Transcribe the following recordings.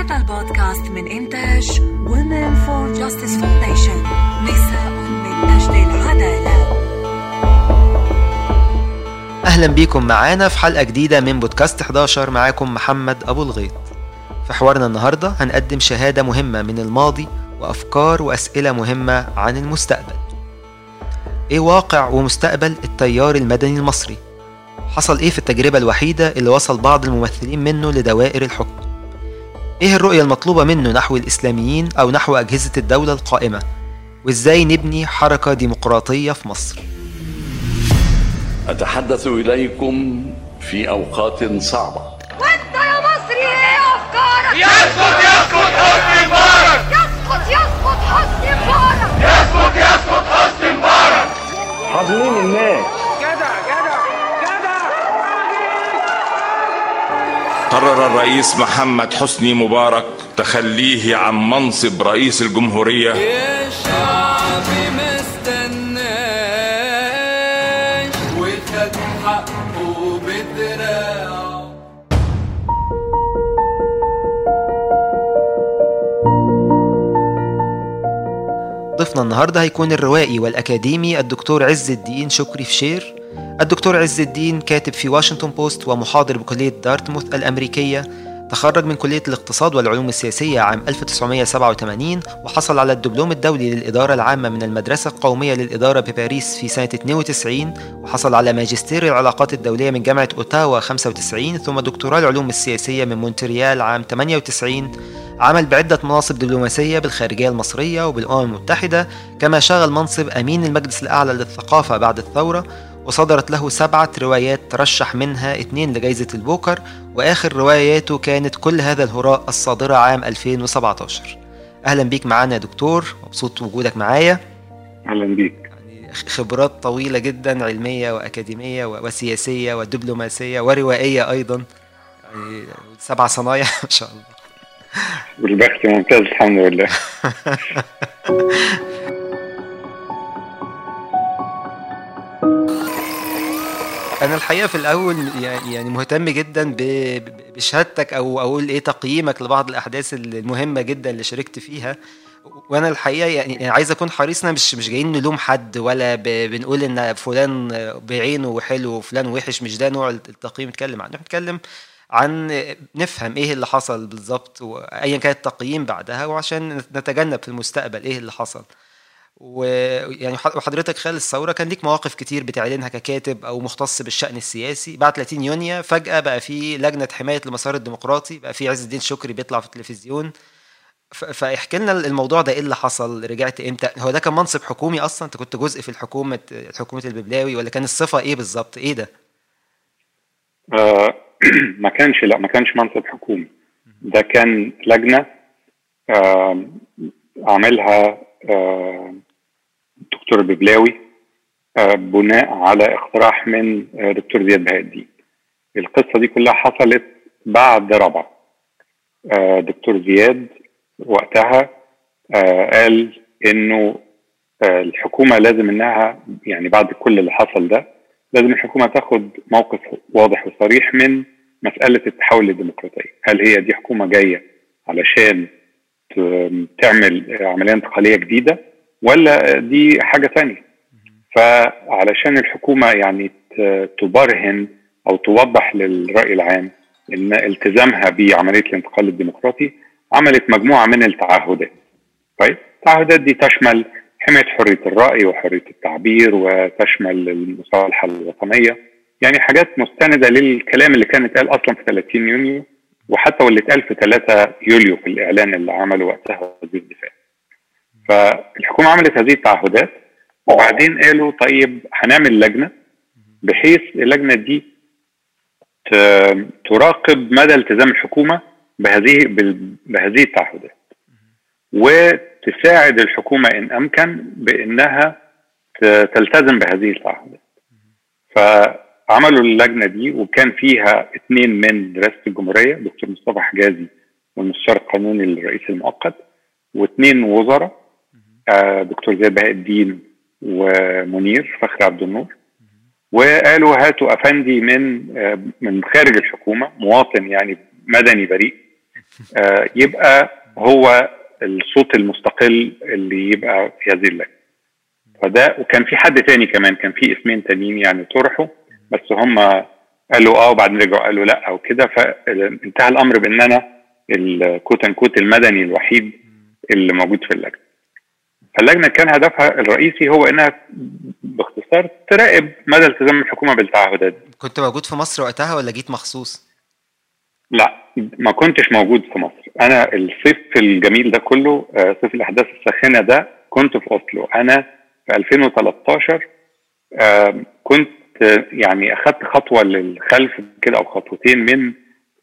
هذا البودكاست من إنتاج Women for Justice Foundation نساء من أجل العدالة أهلا بيكم معانا في حلقة جديدة من بودكاست 11 معاكم محمد أبو الغيط في حوارنا النهاردة هنقدم شهادة مهمة من الماضي وأفكار وأسئلة مهمة عن المستقبل إيه واقع ومستقبل التيار المدني المصري؟ حصل إيه في التجربة الوحيدة اللي وصل بعض الممثلين منه لدوائر الحكم؟ إيه الرؤية المطلوبة منه نحو الإسلاميين أو نحو أجهزة الدولة القائمة؟ وإزاي نبني حركة ديمقراطية في مصر؟ أتحدث إليكم في أوقات صعبة وأنت يا مصري إيه أفكارك؟ يسقط يسقط حسني مبارك يسقط يسقط حسني مبارك يسقط يسقط حسني مبارك حاضنين الناس قرر الرئيس محمد حسني مبارك تخليه عن منصب رئيس الجمهورية الشعب مستناش وخد حقه بدراعه ضيفنا النهارده هيكون الروائي والأكاديمي الدكتور عز الدين شكري فشير الدكتور عز الدين كاتب في واشنطن بوست ومحاضر بكلية دارتموث الأمريكية تخرج من كلية الاقتصاد والعلوم السياسية عام 1987 وحصل على الدبلوم الدولي للإدارة العامة من المدرسة القومية للإدارة بباريس في سنة 92 وحصل على ماجستير العلاقات الدولية من جامعة أوتاوا 95 ثم دكتوراه العلوم السياسية من مونتريال عام 98 عمل بعدة مناصب دبلوماسية بالخارجية المصرية وبالأمم المتحدة كما شغل منصب أمين المجلس الأعلى للثقافة بعد الثورة وصدرت له سبعة روايات ترشح منها اثنين لجائزة البوكر وآخر رواياته كانت كل هذا الهراء الصادرة عام 2017 أهلا بيك معانا يا دكتور مبسوط وجودك معايا اهلا بيك يعني خبرات طويلة جدا علمية وأكاديمية وسياسية ودبلوماسية وروائية أيضا يعني سبع صنايع ما شاء الله والبخت ممتاز الحمد لله انا الحقيقه في الاول يعني يعني مهتم جدا بشهادتك او اقول ايه تقييمك لبعض الاحداث المهمه جدا اللي شاركت فيها وانا الحقيقه يعني عايز اكون حريصنا مش مش جايين نلوم حد ولا بنقول ان فلان بعينه حلو وفلان وحش مش ده نوع التقييم نتكلم عنه نتكلم عن نفهم ايه اللي حصل بالظبط وايا كان التقييم بعدها وعشان نتجنب في المستقبل ايه اللي حصل ويعني وحضرتك خلال الثورة كان ليك مواقف كتير بتعلنها ككاتب أو مختص بالشأن السياسي بعد 30 يونيو فجأة بقى في لجنة حماية المسار الديمقراطي بقى في عز الدين شكري بيطلع في التلفزيون فاحكي لنا الموضوع ده ايه اللي حصل رجعت امتى هو ده كان منصب حكومي اصلا انت كنت جزء في الحكومه حكومه الببلاوي ولا كان الصفه ايه بالظبط ايه ده آه ما كانش لا ما كانش منصب حكومي ده كان لجنه آه عاملها آه دكتور الببلاوي آه بناء على اقتراح من آه دكتور زياد بهاء الدين القصه دي كلها حصلت بعد ربع دكتور زياد وقتها قال انه الحكومه لازم انها يعني بعد كل اللي حصل ده لازم الحكومه تاخد موقف واضح وصريح من مساله التحول للديمقراطيه، هل هي دي حكومه جايه علشان تعمل عمليه انتقاليه جديده ولا دي حاجه ثانيه؟ فعلشان الحكومه يعني تبرهن او توضح للراي العام ان التزامها بعمليه الانتقال الديمقراطي عملت مجموعه من التعهدات. طيب التعهدات دي تشمل حمايه حريه الراي وحريه التعبير وتشمل المصالحه الوطنيه يعني حاجات مستنده للكلام اللي كان اتقال اصلا في 30 يونيو وحتى واللي اتقال في 3 يوليو في الاعلان اللي عمله وقتها وزير الدفاع. فالحكومه عملت هذه التعهدات وبعدين قالوا طيب هنعمل لجنه بحيث اللجنه دي تراقب مدى التزام الحكومه بهذه بهذه التعهدات وتساعد الحكومه ان امكن بانها تلتزم بهذه التعهدات فعملوا اللجنه دي وكان فيها اثنين من رئاسه الجمهوريه دكتور مصطفى حجازي والمستشار القانوني للرئيس المؤقت واثنين وزراء دكتور زياد بهاء الدين ومنير فخر عبد النور وقالوا هاتوا افندي من من خارج الحكومه مواطن يعني مدني بريء آه، يبقى هو الصوت المستقل اللي يبقى في هذه اللجنه فده وكان في حد تاني كمان كان في اسمين تانيين يعني طرحوا بس هم قالوا اه وبعدين رجعوا قالوا لا او كده فانتهى الامر بان انا الكوت ان كوت المدني الوحيد اللي موجود في اللجنه فاللجنه كان هدفها الرئيسي هو انها باختصار تراقب مدى التزام الحكومه بالتعهدات كنت موجود في مصر وقتها ولا جيت مخصوص؟ لا ما كنتش موجود في مصر انا الصيف الجميل ده كله آه، صيف الاحداث الساخنه ده كنت في اوسلو انا في 2013 آه، كنت آه، يعني اخذت خطوه للخلف كده او خطوتين من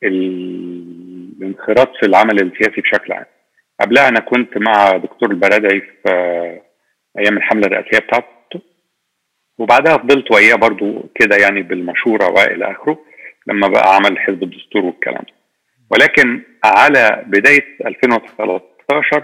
الانخراط في العمل السياسي بشكل عام قبلها انا كنت مع دكتور البرادعي في ايام الحمله الرئاسيه بتاعته وبعدها فضلت وياه برضو كده يعني بالمشوره والى اخره لما بقى عمل حزب الدستور والكلام ده ولكن على بدايه 2013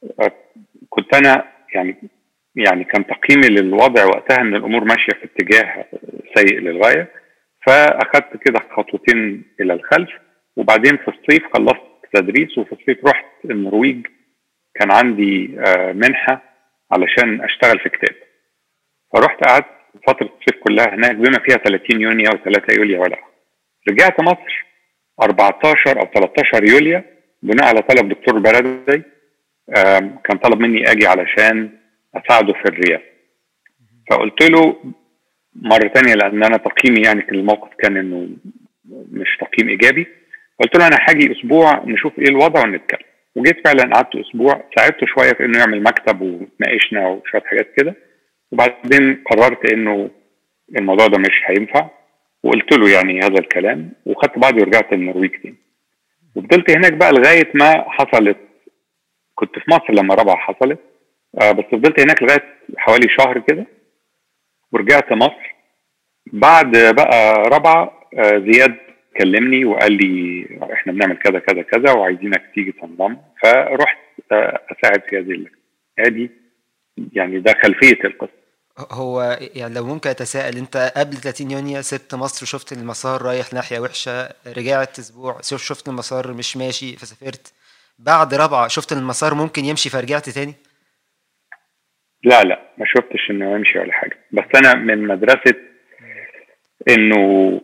كنت انا يعني يعني كان تقييمي للوضع وقتها ان الامور ماشيه في اتجاه سيء للغايه فاخذت كده خطوتين الى الخلف وبعدين في الصيف خلصت تدريس وفي الصيف رحت النرويج كان عندي منحه علشان اشتغل في كتاب فرحت قعدت فتره الصيف كلها هناك بما فيها 30 يونيو و3 يوليو ولا رجعت مصر 14 او 13 يوليو بناء على طلب دكتور بردي كان طلب مني اجي علشان اساعده في الرياض فقلت له مره تانية لان انا تقييمي يعني الموقف كان انه مش تقييم ايجابي قلت له انا هاجي اسبوع نشوف ايه الوضع ونتكلم وجيت فعلا قعدت اسبوع ساعدته شويه في انه يعمل مكتب وناقشنا وشويه حاجات كده وبعدين قررت انه الموضوع ده مش هينفع وقلت له يعني هذا الكلام وخدت بعضي ورجعت النرويج تاني وفضلت هناك بقى لغايه ما حصلت كنت في مصر لما رابعه حصلت آه بس فضلت هناك لغايه حوالي شهر كده ورجعت مصر بعد بقى رابعه آه زياد كلمني وقال لي احنا بنعمل كذا كذا كذا وعايزينك تيجي تنضم فرحت آه اساعد في هذه اللجنه ادي يعني ده خلفيه القصه هو يعني لو ممكن اتساءل انت قبل 30 يونيو سبت مصر وشفت المسار رايح ناحيه وحشه رجعت اسبوع شفت المسار مش ماشي فسافرت بعد رابعه شفت المسار ممكن يمشي فرجعت تاني لا لا ما شفتش انه يمشي ولا حاجه بس انا من مدرسه انه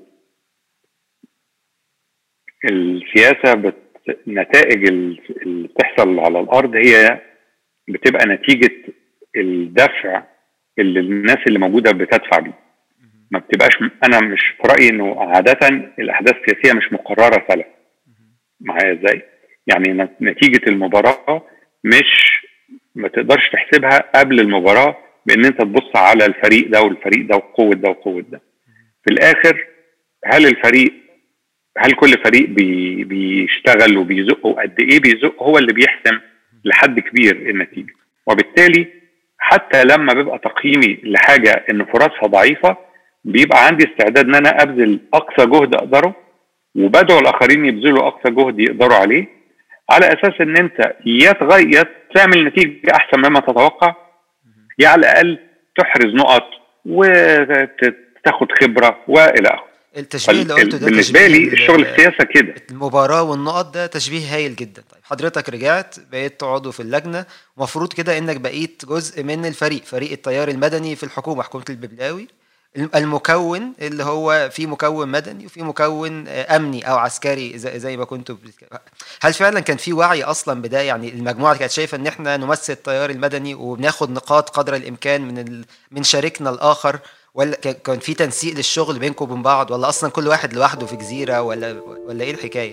السياسه بت... نتائج اللي بتحصل على الارض هي بتبقى نتيجه الدفع اللي الناس اللي موجوده بتدفع بيه ما بتبقاش انا مش في رايي انه عاده الاحداث السياسيه مش مقرره سلف معايا ازاي؟ يعني نتيجه المباراه مش ما تقدرش تحسبها قبل المباراه بان انت تبص على الفريق ده والفريق ده وقوه ده وقوه ده. في الاخر هل الفريق هل كل فريق بي بيشتغل وبيزق وقد ايه بيزق هو اللي بيحسم لحد كبير النتيجه وبالتالي حتى لما بيبقى تقييمي لحاجه ان فرصها ضعيفه بيبقى عندي استعداد ان انا ابذل اقصى جهد اقدره وبدعو الاخرين يبذلوا اقصى جهد يقدروا عليه على اساس ان انت يا تغير تعمل نتيجه احسن مما تتوقع يا على الاقل تحرز نقط وتاخد خبره والى اخره التشبيه اللي قلته ده بالنسبه لي الشغل السياسه كده المباراه والنقط ده تشبيه هايل جدا طيب حضرتك رجعت بقيت عضو في اللجنه ومفروض كده انك بقيت جزء من الفريق فريق التيار المدني في الحكومه حكومه الببلاوي المكون اللي هو في مكون مدني وفي مكون امني او عسكري زي ما كنتوا هل فعلا كان في وعي اصلا بده يعني المجموعه كانت شايفه ان احنا نمثل التيار المدني وبناخد نقاط قدر الامكان من ال... من شريكنا الاخر ولا كان في تنسيق للشغل بينكم وبين بعض ولا اصلا كل واحد لوحده في جزيره ولا ولا ايه الحكايه؟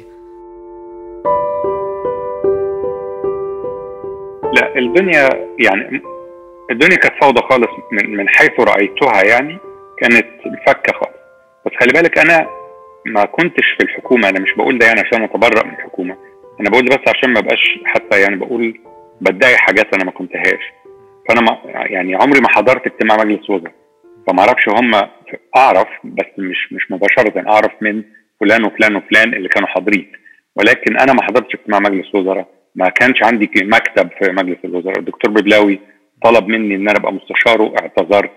لا الدنيا يعني الدنيا كانت فوضى خالص من, من حيث رايتها يعني كانت فكه خالص بس خلي بالك انا ما كنتش في الحكومه انا مش بقول ده يعني عشان اتبرأ من الحكومه انا بقول ده بس عشان ما بقاش حتى يعني بقول بدعي حاجات انا ما كنتهاش فانا ما يعني عمري ما حضرت اجتماع مجلس وزراء فما اعرفش هم اعرف بس مش مش مباشره اعرف من فلان وفلان وفلان اللي كانوا حاضرين ولكن انا ما حضرتش اجتماع مجلس وزراء ما كانش عندي مكتب في مجلس الوزراء الدكتور ببلاوي طلب مني ان انا ابقى مستشاره اعتذرت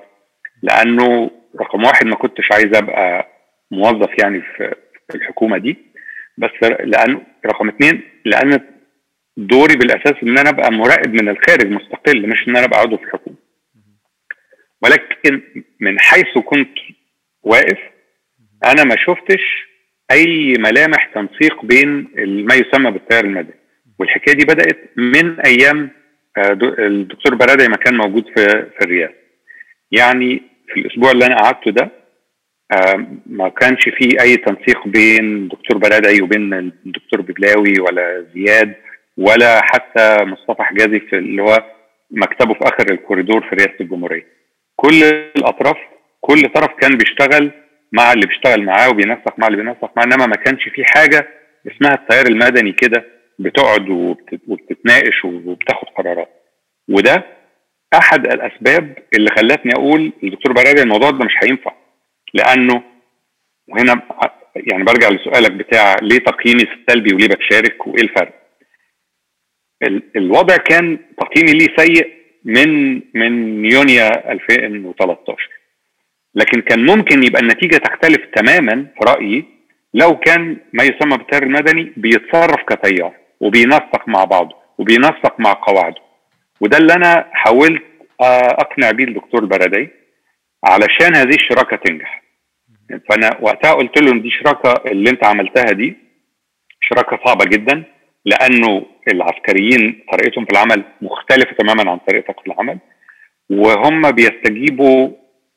لانه رقم واحد ما كنتش عايز ابقى موظف يعني في الحكومه دي بس لان رقم اثنين لان دوري بالاساس ان انا ابقى مراقب من الخارج مستقل مش ان انا ابقى عضو في الحكومه ولكن من حيث كنت واقف انا ما شفتش اي ملامح تنسيق بين ما يسمى بالتيار المدني والحكايه دي بدات من ايام آه، الدكتور برادعي ما كان موجود في في الرياض يعني في الاسبوع اللي انا قعدته ده آه، ما كانش فيه اي تنسيق بين دكتور برادعي وبين الدكتور ببلاوي ولا زياد ولا حتى مصطفى حجازي في اللي هو مكتبه في اخر الكوريدور في رئاسه الجمهوريه كل الاطراف كل طرف كان بيشتغل مع اللي بيشتغل معاه وبينسق مع اللي بينسق معاه انما ما كانش في حاجه اسمها التيار المدني كده بتقعد وبتتناقش وبتاخد قرارات وده احد الاسباب اللي خلتني اقول للدكتور براري الموضوع ده مش هينفع لانه وهنا يعني برجع لسؤالك بتاع ليه تقييمي سلبي وليه بتشارك وايه الفرق الوضع كان تقييمي ليه سيء من من يونيو 2013 لكن كان ممكن يبقى النتيجه تختلف تماما في رايي لو كان ما يسمى بالتيار المدني بيتصرف كتيار وبينسق مع بعضه وبينسق مع قواعده وده اللي انا حاولت اقنع بيه الدكتور بردي علشان هذه الشراكه تنجح فانا وقتها قلت له ان دي شراكه اللي انت عملتها دي شراكه صعبه جدا لانه العسكريين طريقتهم في العمل مختلفه تماما عن طريقتك في العمل وهم بيستجيبوا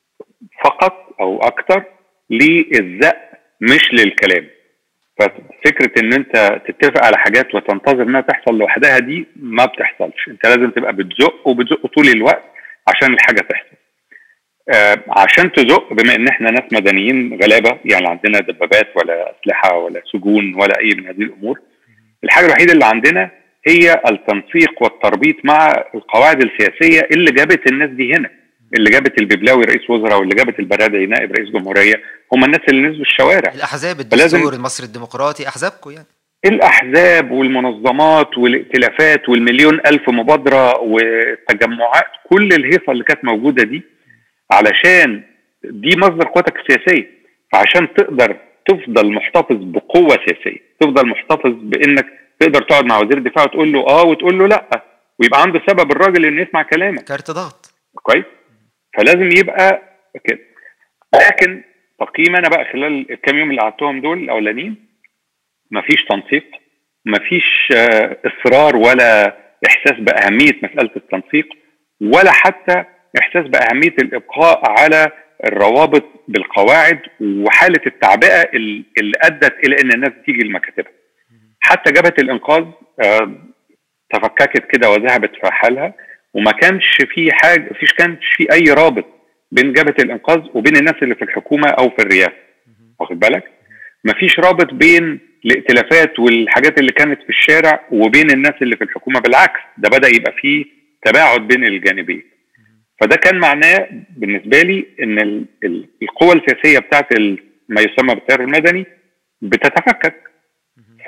فقط او اكثر للزق مش للكلام ففكره ان انت تتفق على حاجات وتنتظر انها تحصل لوحدها دي ما بتحصلش انت لازم تبقى بتزق وبتزق طول الوقت عشان الحاجه تحصل آه عشان تزق بما ان احنا ناس مدنيين غلابه يعني عندنا دبابات ولا اسلحه ولا سجون ولا اي من هذه الامور الحاجه الوحيده اللي عندنا هي التنسيق والتربيط مع القواعد السياسيه اللي جابت الناس دي هنا اللي جابت الببلاوي رئيس وزراء واللي جابت البرادعي نائب رئيس جمهوريه هم الناس اللي نزلوا الشوارع الاحزاب الدستور المصري الديمقراطي احزابكم يعني الاحزاب والمنظمات والائتلافات والمليون الف مبادره والتجمعات كل الهيصه اللي كانت موجوده دي علشان دي مصدر قوتك السياسيه فعشان تقدر تفضل محتفظ بقوه سياسيه تفضل محتفظ بانك تقدر تقعد مع وزير الدفاع وتقول له اه وتقول له لا ويبقى عنده سبب الراجل انه يسمع كلامك كارت ضغط كويس فلازم يبقى كده لكن تقييم انا بقى خلال الكام يوم اللي قعدتهم دول الاولانيين مفيش تنسيق مفيش آه، اصرار ولا احساس باهميه مساله التنسيق ولا حتى احساس باهميه الابقاء على الروابط بالقواعد وحاله التعبئه اللي ادت الى ان الناس تيجي لمكاتبها حتى جبهه الانقاذ آه، تفككت كده وذهبت في حالها وما كانش في حاجه فيش كانش في اي رابط بين جبهه الانقاذ وبين الناس اللي في الحكومه او في الرئاسه واخد بالك ما فيش رابط بين الائتلافات والحاجات اللي كانت في الشارع وبين الناس اللي في الحكومه بالعكس ده بدا يبقى فيه تباعد بين الجانبين فده كان معناه بالنسبه لي ان القوى السياسيه بتاعت ما يسمى بالتيار المدني بتتفكك ف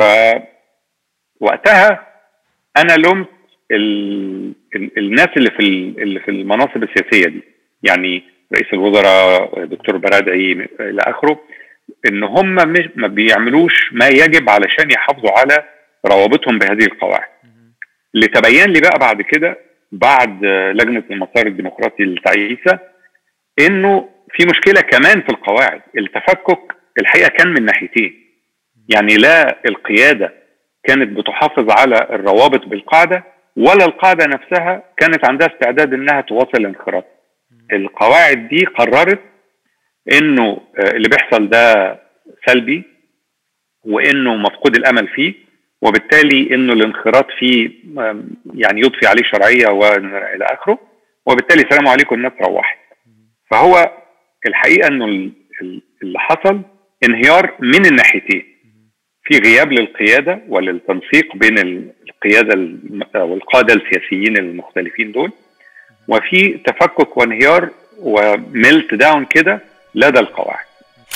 وقتها انا لمت الناس اللي في اللي في المناصب السياسيه دي يعني رئيس الوزراء دكتور برادعي الى اخره ان هم مش ما بيعملوش ما يجب علشان يحافظوا على روابطهم بهذه القواعد اللي تبين لي بقى بعد كده بعد لجنه المسار الديمقراطي التعيسه انه في مشكله كمان في القواعد التفكك الحقيقه كان من ناحيتين يعني لا القياده كانت بتحافظ على الروابط بالقاعده ولا القاعده نفسها كانت عندها استعداد انها تواصل الانخراط القواعد دي قررت انه آه، اللي بيحصل ده سلبي وانه مفقود الامل فيه وبالتالي انه الانخراط فيه يعني يضفي عليه شرعيه والى اخره وبالتالي السلام عليكم الناس روحت فهو الحقيقه انه اللي حصل انهيار من الناحيتين في غياب للقياده وللتنسيق بين القياده والقاده السياسيين المختلفين دول وفي تفكك وانهيار وميلت داون كده لدى القواعد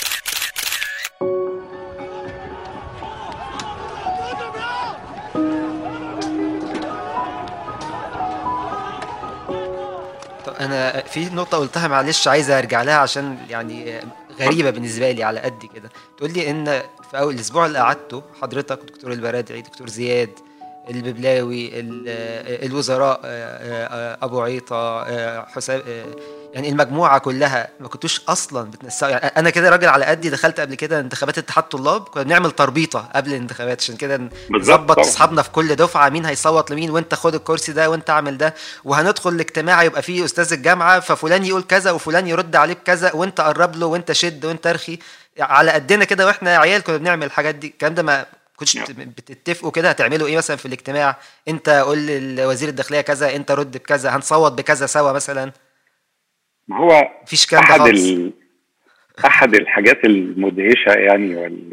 انا في نقطه قلتها معلش عايز ارجع لها عشان يعني غريبه بالنسبه لي على قد كده تقول لي ان في اول الاسبوع اللي قعدته حضرتك دكتور البرادعي دكتور زياد الببلاوي ال- آه، الوزراء آه، آه، ابو عيطه آه، حسام آه، يعني المجموعه كلها ما كنتوش اصلا بتنسقوا يعني انا كده راجل على قدي دخلت قبل كده انتخابات اتحاد طلاب كنا بنعمل تربيطه قبل الانتخابات عشان كده بالظبط نظبط طبعاً. اصحابنا في كل دفعه مين هيصوت لمين وانت خد الكرسي ده وانت اعمل ده وهندخل الاجتماع يبقى فيه استاذ الجامعه ففلان يقول كذا وفلان يرد عليه بكذا وانت قرب له وانت شد وانت ارخي على قدنا كده واحنا عيال كنا بنعمل الحاجات دي الكلام ده ما كنتش نعم. بتتفقوا كده هتعملوا ايه مثلا في الاجتماع انت قول لوزير الداخليه كذا انت رد بكذا هنصوت بكذا سوا مثلا ما هو مفيش كلام ده احد خالص ال... احد الحاجات المدهشه يعني وال...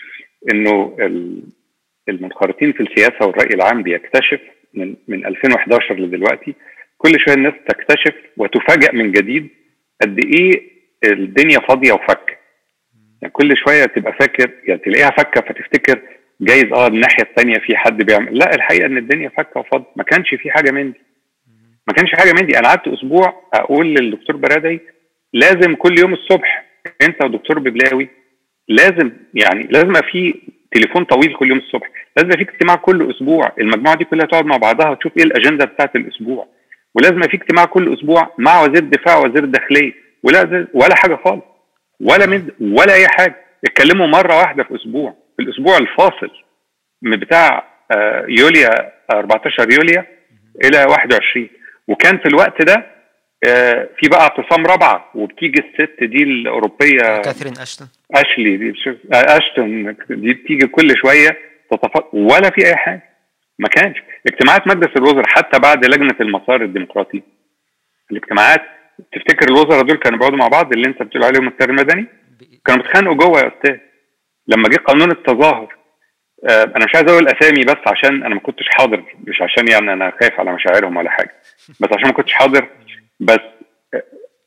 انه ال... المنخرطين في السياسه والراي العام بيكتشف من من 2011 لدلوقتي كل شويه الناس تكتشف وتفاجأ من جديد قد ايه الدنيا فاضيه وفكه يعني كل شويه تبقى فاكر يعني تلاقيها فكه فتفتكر جايز اه الناحيه الثانيه في حد بيعمل لا الحقيقه ان الدنيا فكه وفاضيه ما كانش في حاجه من دي ما كانش حاجه من دي انا قعدت اسبوع اقول للدكتور برادعي لازم كل يوم الصبح انت ودكتور ببلاوي لازم يعني لازم يبقى في تليفون طويل كل يوم الصبح لازم يبقى في اجتماع كل اسبوع المجموعه دي كلها تقعد مع بعضها وتشوف ايه الاجنده بتاعت الاسبوع ولازم يبقى في اجتماع كل اسبوع مع وزير الدفاع ووزير الداخليه ولا ولا حاجه خالص ولا من ولا اي حاجه اتكلموا مره واحده في اسبوع في الاسبوع الفاصل من بتاع آه، يوليا 14 يوليا الى 21 وكان في الوقت ده آه، في بقى اعتصام رابعه وبتيجي الست دي الاوروبيه كاثرين اشتون اشلي دي بشوف آه، اشتون دي بتيجي كل شويه تتف... ولا في اي حاجه ما كانش اجتماعات مجلس الوزراء حتى بعد لجنه المسار الديمقراطي الاجتماعات تفتكر الوزراء دول كانوا بيقعدوا مع بعض اللي انت بتقول عليهم التيار المدني كانوا بيتخانقوا جوه يا استاذ لما جه قانون التظاهر آه، انا مش عايز اقول اسامي بس عشان انا ما كنتش حاضر مش عشان يعني انا خايف على مشاعرهم ولا حاجه بس عشان ما كنتش حاضر بس آه،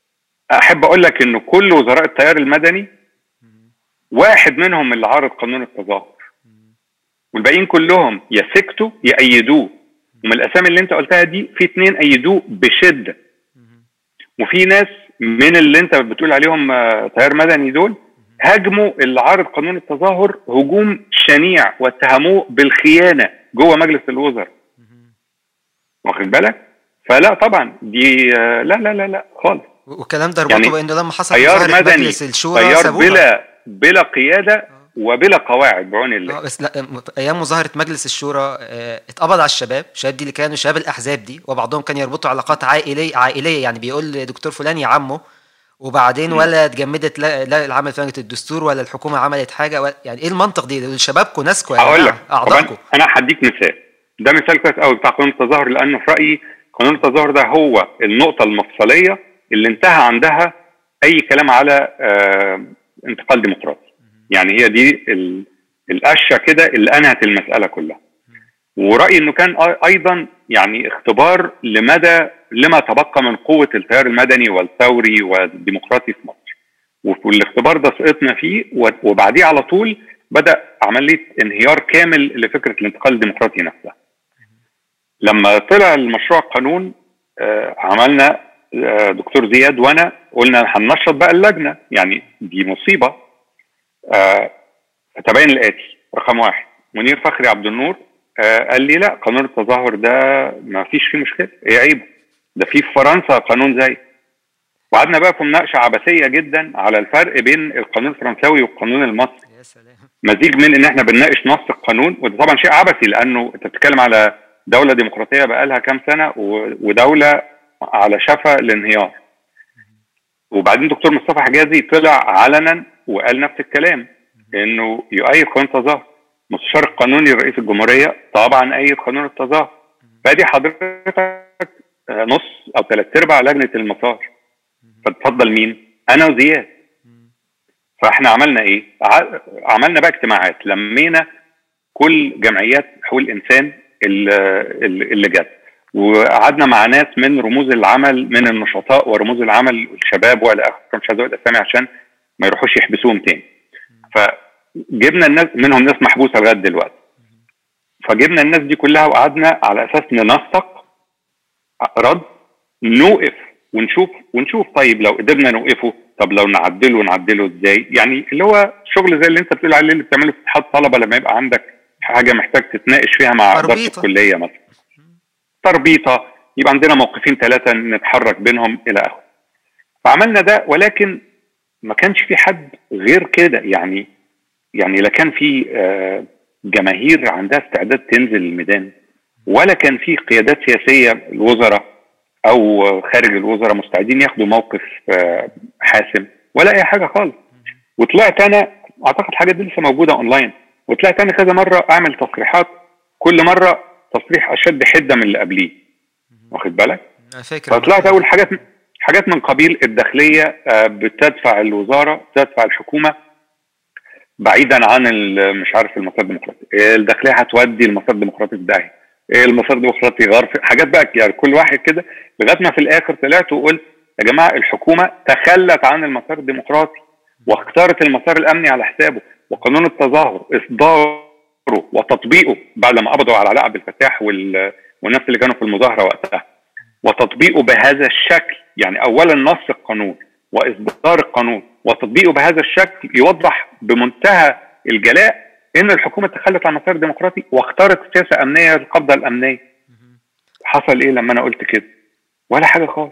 احب اقول لك انه كل وزراء التيار المدني واحد منهم اللي عارض قانون التظاهر والباقيين كلهم يا سكتوا يا ايدوه ومن الاسامي اللي انت قلتها دي في اتنين ايدوه بشده وفي ناس من اللي انت بتقول عليهم آه، تيار مدني دول هاجموا اللي عارض قانون التظاهر هجوم شنيع واتهموه بالخيانه جوه مجلس الوزراء واخد بالك فلا طبعا دي آه، لا لا لا لا خالص والكلام ده ربطه يعني بانه لما حصل تيار مظاهرة مدني مجلس الشورى تيار سابوها بلا بلا قياده وبلا قواعد بعون الله اه بس لا م- ايام مظاهره مجلس الشورى آه، اتقبض على الشباب الشباب دي اللي كانوا شباب الاحزاب دي وبعضهم كان يربطوا علاقات عائليه عائليه يعني بيقول لدكتور فلان يا عمه وبعدين ولا اتجمدت لا, لا العمل في لجنه الدستور ولا الحكومه عملت حاجه ولا يعني ايه المنطق دي دول شبابكم ناسكم يا هقول لك جماعه طبعا اعضائكم انا هديك مثال ده مثال كويس قوي بتاع قانون التظاهر لانه في رايي قانون التظاهر ده هو النقطه المفصليه اللي انتهى عندها اي كلام على آه انتقال ديمقراطي يعني هي دي ال- القشه كده اللي انهت المساله كلها ورايي انه كان أي- ايضا يعني اختبار لمدى لما تبقى من قوه التيار المدني والثوري والديمقراطي في مصر والاختبار ده سقطنا فيه و- وبعديه على طول بدا عمليه انهيار كامل لفكره الانتقال الديمقراطي نفسها لما طلع المشروع القانون آه، عملنا آه، دكتور زياد وانا قلنا هننشط بقى اللجنه يعني دي مصيبه آه، فتبين الاتي رقم واحد منير فخري عبد النور آه، قال لي لا قانون التظاهر ده ما فيش فيه مشكله ايه عيبه ده في في فرنسا قانون زي وقعدنا بقى في مناقشه عبثيه جدا على الفرق بين القانون الفرنساوي والقانون المصري يا سلام مزيج من ان احنا بنناقش نص القانون وده طبعا شيء عبثي لانه انت بتتكلم على دوله ديمقراطيه بقى لها كام سنه و- ودوله على شفا الانهيار وبعدين دكتور مصطفى حجازي طلع علنا وقال نفس الكلام انه يؤيد قانون التظاهر مستشار القانوني لرئيس الجمهوريه طبعا ايد قانون التظاهر فادي حضرتك آه، نص او ثلاث ارباع لجنه المسار فتفضل مين؟ انا وزياد فاحنا عملنا ايه؟ ع- عملنا بقى اجتماعات لمينا كل جمعيات حقوق الانسان اللي, اللي جت وقعدنا مع ناس من رموز العمل من النشطاء ورموز العمل والشباب والى اخره مش عايز اقول اسامي عشان ما يروحوش يحبسوهم تاني فجبنا الناس منهم ناس محبوسه لغايه دلوقتي فجبنا الناس دي كلها وقعدنا على اساس ننسق رد نوقف ونشوف ونشوف طيب لو قدرنا نوقفه طب لو نعدله نعدله ازاي يعني اللي هو شغل زي اللي انت بتقول عليه اللي بتعمله في اتحاد طلبه لما يبقى عندك حاجه محتاج تتناقش فيها مع اداره تربيطة. الكليه مثلا تربيطه يبقى عندنا موقفين ثلاثه نتحرك بينهم الى اخره فعملنا ده ولكن ما كانش في حد غير كده يعني يعني لا كان في آه، جماهير عندها استعداد تنزل الميدان ولا كان في قيادات سياسيه الوزراء او خارج الوزراء مستعدين ياخدوا موقف آه، حاسم ولا اي حاجه خالص وطلعت انا اعتقد الحاجات دي لسه موجوده اونلاين وطلعت انا كذا مره اعمل تصريحات كل مره تصريح اشد حده من اللي قبليه واخد بالك أنا فاكر فطلعت اول حاجات حاجات من قبيل الداخليه آه، بتدفع الوزاره تدفع الحكومه بعيدا عن ال- مش عارف المسار الديمقراطي إيه الداخليه هتودي المسار الديمقراطي في داهيه إيه المسار الديمقراطي غرف حاجات بقى يعني كل واحد كده لغايه ما في الاخر طلعت وقلت يا جماعه الحكومه تخلت عن المسار الديمقراطي واختارت المسار الامني على حسابه وقانون التظاهر اصداره وتطبيقه بعد ما قبضوا على علاء عبد الفتاح وال- والناس اللي كانوا في المظاهره وقتها وتطبيقه بهذا الشكل يعني اولا نص القانون واصدار القانون وتطبيقه بهذا الشكل يوضح بمنتهى الجلاء ان الحكومه تخلت عن مسار ديمقراطي واختارت سياسه امنيه القبضه الامنيه حصل ايه لما انا قلت كده ولا حاجه خالص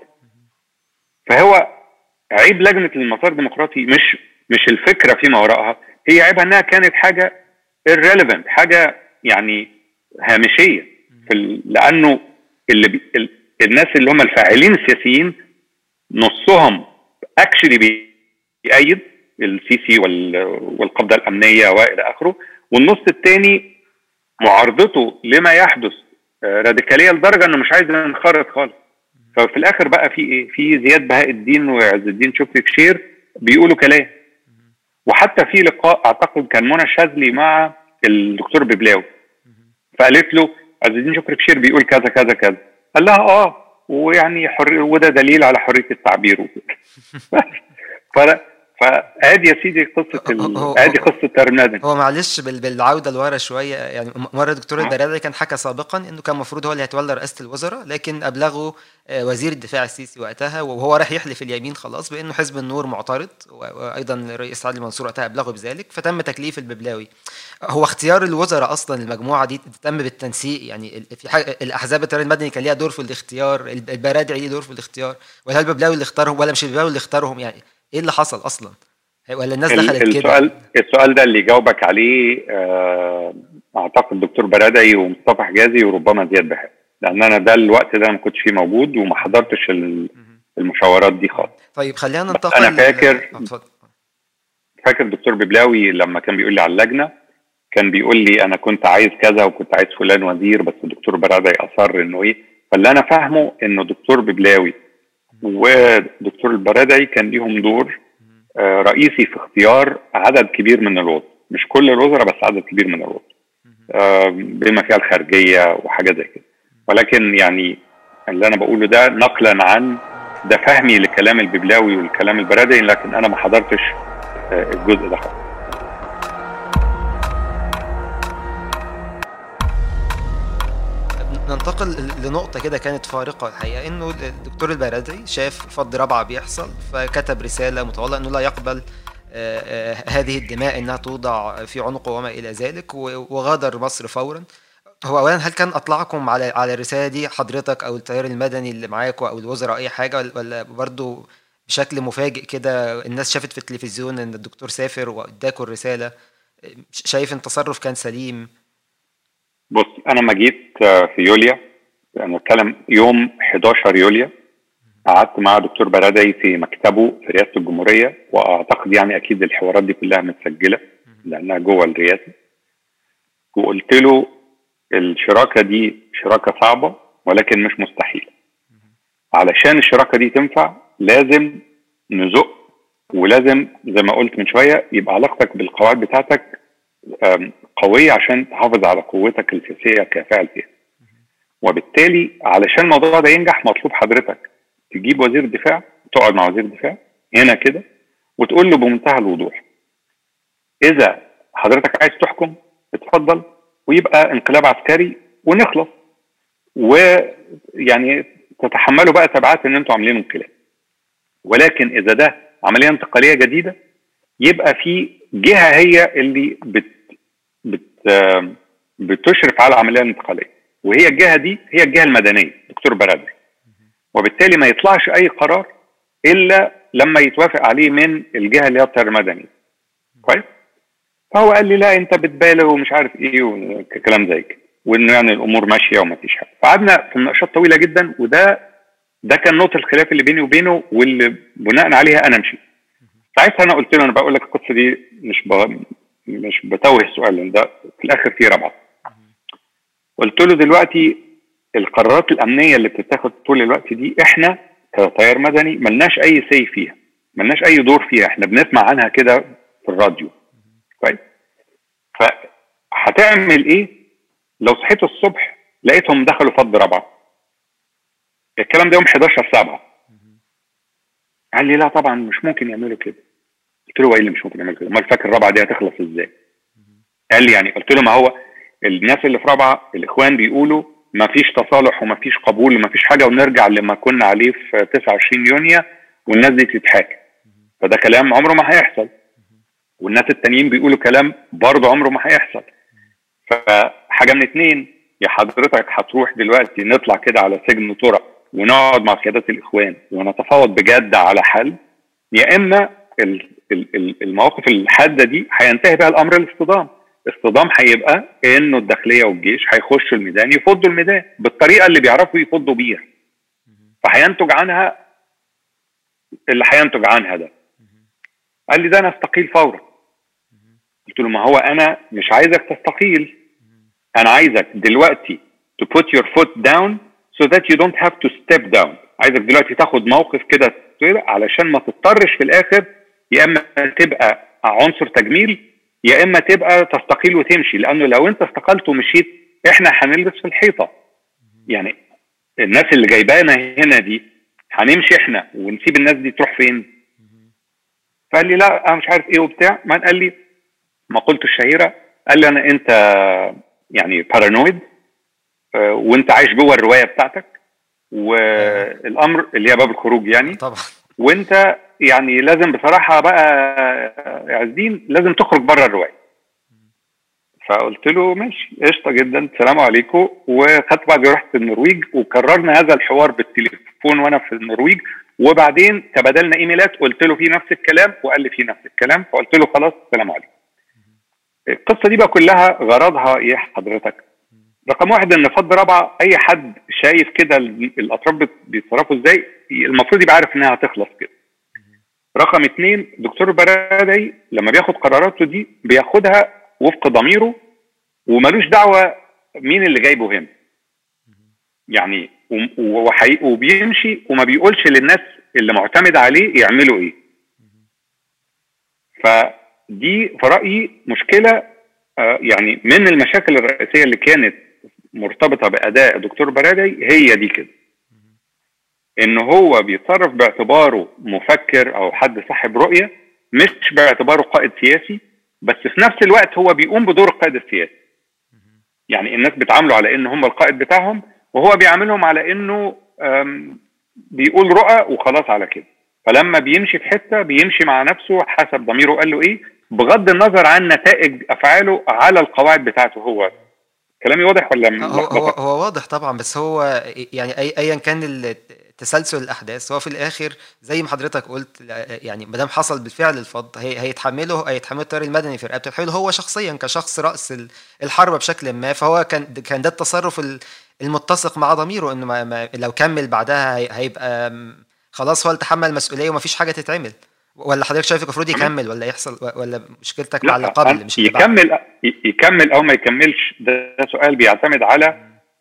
فهو عيب لجنه المسار الديمقراطي مش مش الفكره فيما وراءها هي عيبها انها كانت حاجه irrelevant حاجه يعني هامشيه في ال... لانه اللي بي... ال... الناس اللي هم الفاعلين السياسيين نصهم اكشلي بيأيد السيسي وال... والقبضه الامنيه والى اخره والنص الثاني معارضته لما يحدث آه، راديكاليه لدرجه انه مش عايز ينخرط خالص ففي الاخر بقى في ايه؟ في زياد بهاء الدين وعز الدين شكري بشير بيقولوا كلام وحتى في لقاء اعتقد كان منى شاذلي مع الدكتور ببلاوي فقالت له عز الدين شكري بشير بيقول كذا كذا كذا قال لها اه ويعني حر وده دليل على حريه التعبير وكده ف- فادي يا سيدي قصه ال... هو- ادي قصه ترندن هو معلش بال- بالعوده لورا شويه يعني م- مره الدكتور البرادعي كان حكى سابقا انه كان المفروض هو اللي هيتولى رئاسه الوزراء لكن ابلغه آه، وزير الدفاع السيسي وقتها وهو راح يحلف اليمين خلاص بانه حزب النور معترض و- وايضا الرئيس علي منصور وقتها ابلغه بذلك فتم تكليف الببلاوي هو اختيار الوزراء اصلا المجموعه دي تم بالتنسيق يعني ال- في حاجه الاحزاب التيار المدني كان ليها دور في الاختيار الب- البرادعي ليه دور في الاختيار ولا الببلاوي اللي اختارهم ولا مش الببلاوي اللي اختارهم يعني ايه اللي حصل اصلا ولا الناس ال- دخلت كده السؤال السؤال ده اللي جاوبك عليه آه، اعتقد الدكتور برادعي ومصطفى حجازي وربما زياد بهاء لان انا ده الوقت ده ما كنتش فيه موجود وما حضرتش ال- المشاورات دي خالص طيب خلينا بس ننتقل أنا فاكر- آه، اتفضل. فاكر الدكتور ببلاوي لما كان بيقول لي على اللجنه كان بيقول لي انا كنت عايز كذا وكنت عايز فلان وزير بس الدكتور برادعي اصر انه ايه فاللي انا فاهمه انه دكتور ببلاوي ودكتور البرادعي كان ليهم دور آه، رئيسي في اختيار عدد كبير من الوزراء مش كل الوزراء بس عدد كبير من الوزراء آه، بما فيها الخارجيه وحاجه زي كده ولكن يعني اللي انا بقوله ده نقلا عن ده فهمي لكلام الببلاوي والكلام البرادعي لكن انا ما حضرتش آه، الجزء ده خالص ننتقل لنقطة كده كانت فارقة الحقيقة انه الدكتور البرادعي شاف فض رابعة بيحصل فكتب رسالة مطولة انه لا يقبل آه، آه، هذه الدماء انها توضع في عنقه وما الى ذلك و- وغادر مصر فورا هو اولا هل كان اطلعكم على على الرسالة دي حضرتك او التيار المدني اللي معاكم او الوزراء اي حاجة ولا- ولا برضو بشكل مفاجئ كده الناس شافت في التلفزيون ان الدكتور سافر واداكوا الرسالة ش- شايف ان التصرف كان سليم بص انا ما جيت آه، في يوليا انا بتكلم يوم 11 يوليا قعدت مع دكتور برادعي في مكتبه في رئاسه الجمهوريه واعتقد يعني اكيد الحوارات دي كلها متسجله لانها جوه الرئاسه وقلت له الشراكه دي شراكه صعبه ولكن مش مستحيله علشان الشراكه دي تنفع لازم نزق ولازم زي ما قلت من شويه يبقى علاقتك بالقواعد بتاعتك آم، قويه عشان تحافظ على قوتك السياسيه كفاعل فيها وبالتالي علشان الموضوع ده ينجح مطلوب حضرتك تجيب وزير الدفاع تقعد مع وزير الدفاع هنا كده وتقول له بمنتهى الوضوح اذا حضرتك عايز تحكم اتفضل ويبقى انقلاب عسكري ونخلص ويعني تتحملوا بقى تبعات ان انتوا عاملين انقلاب ولكن اذا ده عمليه انتقاليه جديده يبقى في جهه هي اللي بت بت بتشرف على العمليه الانتقاليه وهي الجهه دي هي الجهه المدنيه دكتور برادر وبالتالي ما يطلعش اي قرار الا لما يتوافق عليه من الجهه اللي هي التيار المدني كويس فهو قال لي لا انت بتبالغ ومش عارف ايه وكلام زي كده وانه يعني الامور ماشيه وما فيش حاجه فقعدنا في مناقشات طويله جدا وده ده كان نقطه الخلاف اللي بيني وبينه واللي بناء عليها انا مشيت ساعتها انا قلت له انا بقول لك القصه دي مش ب... مش بتوه السؤال لان ده في الاخر في ربعه قلت له دلوقتي القرارات الامنيه اللي بتتاخد طول الوقت دي احنا كتيار مدني ملناش اي سي فيها ملناش اي دور فيها احنا بنسمع عنها كده في الراديو كويس فهتعمل ايه لو صحيت الصبح لقيتهم دخلوا فض رابعه الكلام ده يوم 11 7 قال لي لا طبعا مش ممكن يعملوا كده قلت له ايه اللي مش ممكن يعملوا كده امال فاكر الرابعه دي هتخلص ازاي قال لي يعني قلت له ما هو الناس اللي في رابعه الاخوان بيقولوا ما فيش تصالح وما فيش قبول وما فيش حاجه ونرجع لما كنا عليه في 29 يونيو والناس دي تتحاكم فده كلام عمره ما هيحصل والناس التانيين بيقولوا كلام برضه عمره ما هيحصل فحاجه من اتنين يا حضرتك هتروح دلوقتي نطلع كده على سجن طرق ونقعد مع قيادات الاخوان ونتفاوض بجد على حل يا اما المواقف الحاده دي هينتهي بها الامر الاصطدام اصطدام هيبقى انه الداخليه والجيش هيخشوا الميدان يفضوا الميدان بالطريقه اللي بيعرفوا يفضوا بيها فهينتج عنها اللي هينتج عنها ده قال لي ده انا استقيل فورا قلت له ما هو انا مش عايزك تستقيل انا عايزك دلوقتي to put your foot down so that you don't have to step down عايزك دلوقتي تاخد موقف كده علشان ما تضطرش في الاخر يا اما تبقى عنصر تجميل يا اما تبقى تستقيل وتمشي لانه لو انت استقلت ومشيت احنا هنلبس في الحيطه يعني الناس اللي جايبانا هنا دي هنمشي احنا ونسيب الناس دي تروح فين فقال لي لا انا مش عارف ايه وبتاع ما قال لي مقولته الشهيره قال لي انا انت يعني بارانويد وانت عايش جوه الروايه بتاعتك والامر اللي هي باب الخروج يعني طبعا وانت يعني لازم بصراحه بقى يا عزين لازم تخرج بره الروايه فقلت له ماشي قشطه جدا السلام عليكم وخدت بعد رحت النرويج وكررنا هذا الحوار بالتليفون وانا في النرويج وبعدين تبادلنا ايميلات قلت له في نفس الكلام وقال لي في نفس الكلام فقلت له خلاص السلام عليكم القصه دي بقى كلها غرضها ايه حضرتك رقم واحد ان فض رابعه اي حد شايف كده الاطراف بيتصرفوا ازاي المفروض يبقى عارف انها هتخلص كده رقم اثنين دكتور برادعي لما بياخد قراراته دي بياخدها وفق ضميره وملوش دعوه مين اللي جايبه هنا يعني وبيمشي وما بيقولش للناس اللي معتمد عليه يعملوا ايه فدي في رايي مشكله يعني من المشاكل الرئيسيه اللي كانت مرتبطه باداء الدكتور برادعي هي دي كده ان هو بيتصرف باعتباره مفكر او حد صاحب رؤيه مش باعتباره قائد سياسي بس في نفس الوقت هو بيقوم بدور القائد السياسي يعني الناس بتعامله على ان هم القائد بتاعهم وهو بيعاملهم على انه بيقول رؤى وخلاص على كده فلما بيمشي في حته بيمشي مع نفسه حسب ضميره قال له ايه بغض النظر عن نتائج افعاله على القواعد بتاعته هو كلامي واضح ولا هو, هو, هو واضح طبعا بس هو يعني أي ايا كان تسلسل الاحداث هو في الاخر زي ما حضرتك قلت يعني ما دام حصل بالفعل الفض هي هيتحمله هيتحمله التيار المدني في رقبه الحلول هو شخصيا كشخص راس الحرب بشكل ما فهو كان كان ده التصرف المتسق مع ضميره انه ما ما لو كمل بعدها هيبقى خلاص هو تحمل المسؤوليه ومفيش حاجه تتعمل ولا حضرتك شايف المفروض يكمل ولا يحصل ولا مشكلتك مع اللقب مش يكمل يكمل او ما يكملش ده سؤال بيعتمد على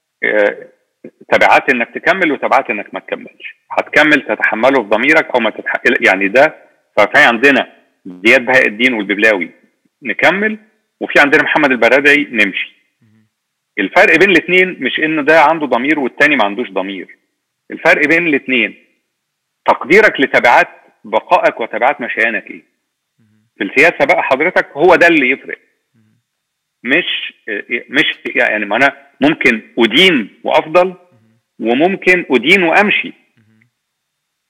تبعات انك تكمل وتبعات انك ما تكملش هتكمل تتحمله في ضميرك او ما تتح... يعني ده ففي عندنا زياد بهاء الدين والببلاوي نكمل وفي عندنا محمد البرادعي نمشي الفرق بين الاثنين مش ان ده عنده ضمير والتاني ما عندوش ضمير الفرق بين الاثنين تقديرك لتبعات بقائك وتبعات مشيانك ايه في السياسه بقى حضرتك هو ده اللي يفرق مش مش يعني ما انا ممكن ادين وافضل وممكن ادين وامشي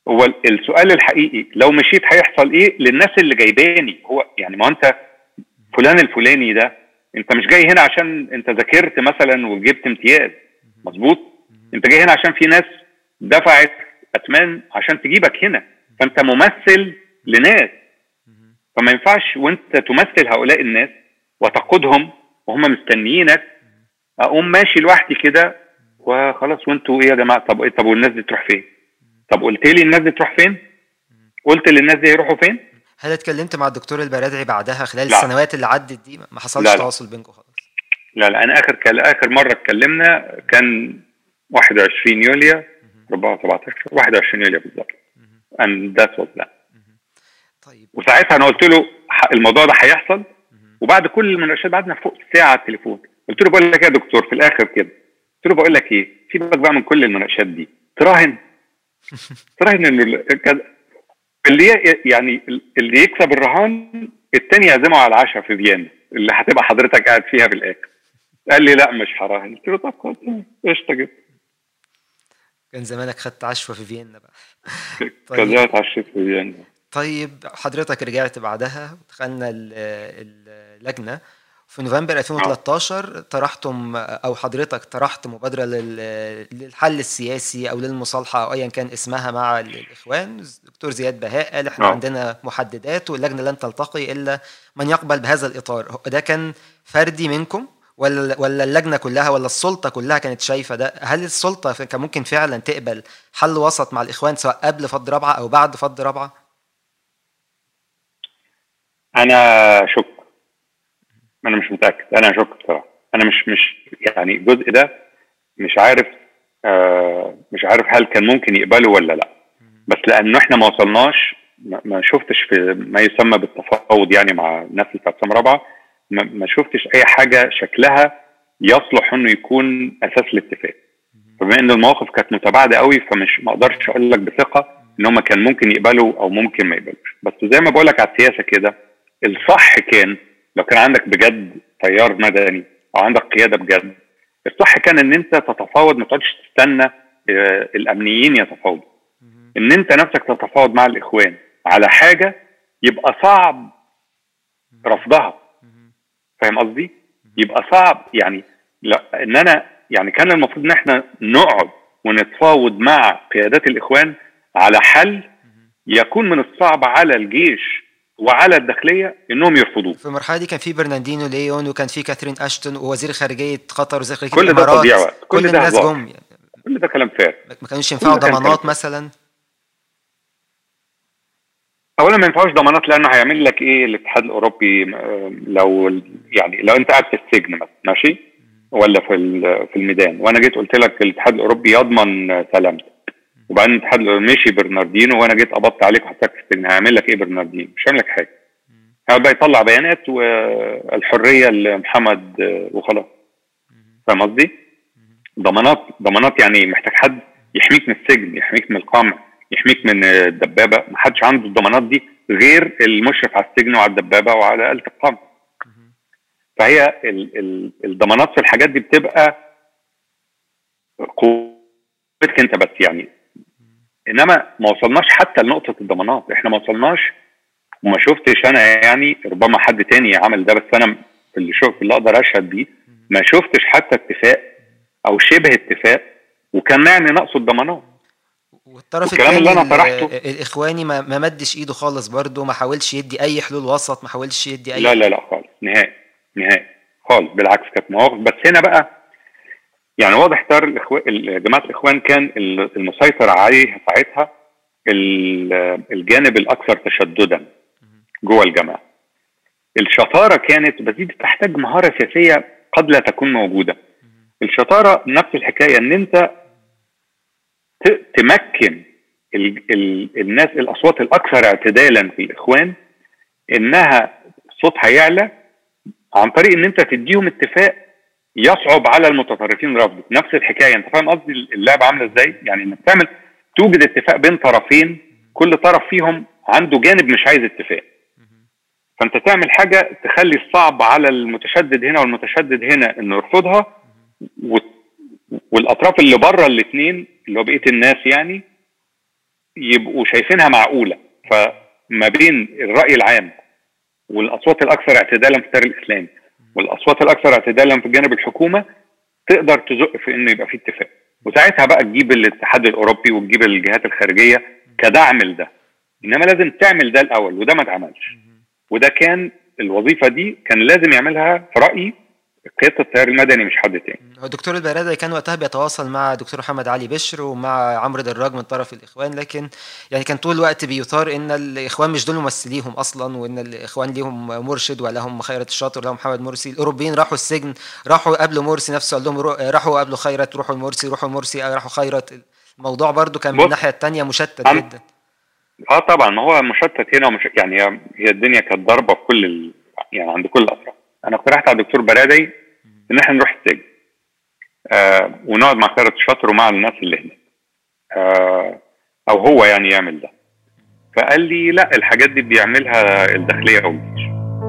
هو السؤال الحقيقي لو مشيت هيحصل ايه للناس اللي جايباني هو يعني ما انت فلان الفلاني ده انت مش جاي هنا عشان انت ذاكرت مثلا وجبت امتياز مظبوط انت جاي هنا عشان في ناس دفعت اثمان عشان تجيبك هنا فانت ممثل لناس فما ينفعش وانت تمثل هؤلاء الناس وتقودهم وهم مستنيينك اقوم ماشي لوحدي كده وخلاص وانتوا ايه يا جماعه طب ايه طب والناس دي تروح فين؟ طب قلت لي الناس دي تروح فين؟ قلت للناس دي يروحوا فين؟ هل اتكلمت مع الدكتور البرادعي بعدها خلال لا. السنوات اللي عدت دي ما حصلش لا، لا. تواصل بينكم خالص لا لا انا اخر كل... اخر مره اتكلمنا كان 21 يوليو 4 17 21 يوليو بالظبط and that was that طيب وساعتها انا قلت له ح- الموضوع ده هيحصل وبعد كل المناقشات بعدنا فوق ساعه على التليفون قلت له بقول لك إيه يا دكتور في الاخر كده قلت له بقول لك ايه سيبك بقى من كل المناقشات دي تراهن تراهن انه ال- كذا. اللي ي- يعني اللي يكسب الرهان التاني يعزمه على العشاء في فيينا اللي هتبقى حضرتك قاعد فيها في الاخر قال لي لا مش هراهن قلت له طب خلاص قشطه جدا كان زمانك خدت عشوة في فيينا بقى كذا اتعشيت في فيينا طيب حضرتك رجعت بعدها ودخلنا ال- اللجنة في نوفمبر 2013 طرحتم او حضرتك طرحت مبادرة لل- للحل السياسي او للمصالحة او ايا كان اسمها مع الاخوان الدكتور زياد بهاء قال احنا آه. عندنا محددات واللجنة لن تلتقي الا من يقبل بهذا الاطار هو ده كان فردي منكم ولا ولا اللجنة كلها ولا السلطة كلها كانت شايفة ده هل السلطة كان ممكن فعلا تقبل حل وسط مع الاخوان سواء قبل فض رابعة او بعد فض رابعة انا شك انا مش متاكد انا شك بصراحه انا مش مش يعني الجزء ده مش عارف آه مش عارف هل كان ممكن يقبله ولا لا بس لانه احنا ما وصلناش ما ما شفتش في ما يسمى بالتفاوض يعني مع الناس اللي بتاعت سنه رابعه ما ما شفتش اي حاجه شكلها يصلح انه يكون اساس الاتفاق فبما ان المواقف كانت متباعده قوي فمش ما اقدرش اقول لك بثقه ان هم كان ممكن يقبلوا او ممكن ما يقبلوش بس زي ما بقول لك على السياسه كده الصح كان لو كان عندك بجد تيار مدني او عندك قياده بجد الصح كان ان انت تتفاوض ما تقعدش تستنى آه، الامنيين يتفاوضوا ان انت نفسك تتفاوض مع الاخوان على حاجه يبقى صعب رفضها فاهم قصدي؟ يبقى صعب يعني لا ان انا يعني كان المفروض ان احنا نقعد ونتفاوض مع قيادات الاخوان على حل يكون من الصعب على الجيش وعلى الداخليه انهم يرفضوه في المرحله دي كان في برناردينو ليون وكان في كاثرين اشتون ووزير خارجيه قطر وزير خارجيه كل ده الامارات تضييع وقت. كل كل ده الناس هزار. جم يعني كل ده كلام فارغ ما كانوش ينفعوا كل ده كان ضمانات كلام. مثلا اولا ما ينفعوش ضمانات لانه هيعمل لك ايه الاتحاد الاوروبي آه، لو يعني لو انت قاعد في السجن مثلا ماشي ولا في ال- في الميدان وانا جيت قلت لك الاتحاد الاوروبي يضمن آه، سلامتك وبعدين الاتحاد الأوروبي مشي برناردينو وانا جيت قبضت عليك وحطيتك في السجن هيعمل لك ايه برناردينو مش هيعمل لك حاجه هيقعد بقى يطلع بيانات والحريه لمحمد آه، وخلاص فاهم قصدي؟ ضمانات ضمانات يعني محتاج حد يحميك من السجن يحميك من القمع يحميك من الدبابه ما حدش عنده الضمانات دي غير المشرف على السجن وعلى الدبابه وعلى آلة القمع فهي ال ال الضمانات في الحاجات دي بتبقى قوتك انت بس يعني انما ما وصلناش حتى لنقطه الضمانات احنا ما وصلناش وما شفتش انا يعني ربما حد تاني عمل ده بس انا في اللي شوف اللي اقدر اشهد بيه ما شفتش حتى اتفاق او شبه اتفاق وكان يعني نقص الضمانات والطرف والكلام الثاني اللي أنا طرحته- الاخواني ما, ما مدش ايده خالص برضه ما حاولش يدي اي حلول وسط ما حاولش يدي اي لا لا لا خالص نهائي نهائي خالص بالعكس كانت مواقف بس هنا بقى يعني واضح تار الإخوان جماعه الاخوان كان المسيطر عليه ساعتها ال- الجانب الاكثر تشددا جوه الجماعه الشطاره كانت بس دي بتحتاج مهاره سياسيه قد لا تكون موجوده الشطاره نفس الحكايه ان انت ت- تمكن ال ال الناس الاصوات الاكثر اعتدالا في الاخوان انها صوتها يعلى عن طريق ان انت تديهم اتفاق يصعب على المتطرفين رفضه نفس الحكايه انت فاهم قصدي اللعبه عامله ازاي يعني انك تعمل توجد اتفاق بين طرفين كل طرف فيهم عنده جانب مش عايز اتفاق فانت تعمل حاجه تخلي الصعب على المتشدد هنا والمتشدد هنا انه يرفضها و... والاطراف اللي بره الاثنين اللي هو بقيه الناس يعني يبقوا شايفينها معقوله فما بين الراي العام والاصوات الاكثر اعتدالا في التيار الاسلامي والاصوات الاكثر اعتدالا في جانب الحكومه تقدر تزق في انه يبقى في اتفاق وساعتها بقى تجيب الاتحاد الاوروبي وتجيب الجهات الخارجيه كدعم لده انما لازم تعمل ده الاول وده ما اتعملش وده كان الوظيفه دي كان لازم يعملها في رايي قياده التيار المدني مش حد تاني هو الدكتور البرادعي كان وقتها بيتواصل مع دكتور محمد علي بشر ومع عمرو دراج من طرف الاخوان لكن يعني كان طول الوقت بيثار ان الاخوان مش دول ممثليهم اصلا وان الاخوان ليهم مرشد ولهم خيرت الشاطر ولهم محمد مرسي الاوروبيين راحوا السجن راحوا قابلوا مرسي نفسه قال لهم رو- راحوا قابلوا خيرت روحوا مرسي روحوا مرسي راحوا خيرت الموضوع برضو كان من بص، الناحيه الثانيه مشتت عم- جدا اه طبعا ما هو مشتت هنا ومش يعني هي- هي الدنيا كانت ضاربه في كل ال... يعني عند كل الاطراف انا اقترحت على الدكتور برادعي ان احنا نروح السجن آه ونقعد مع خيرت الشاطر ومع الناس اللي هناك آه او هو يعني يعمل ده فقال لي لا الحاجات دي بيعملها الداخليه والجيش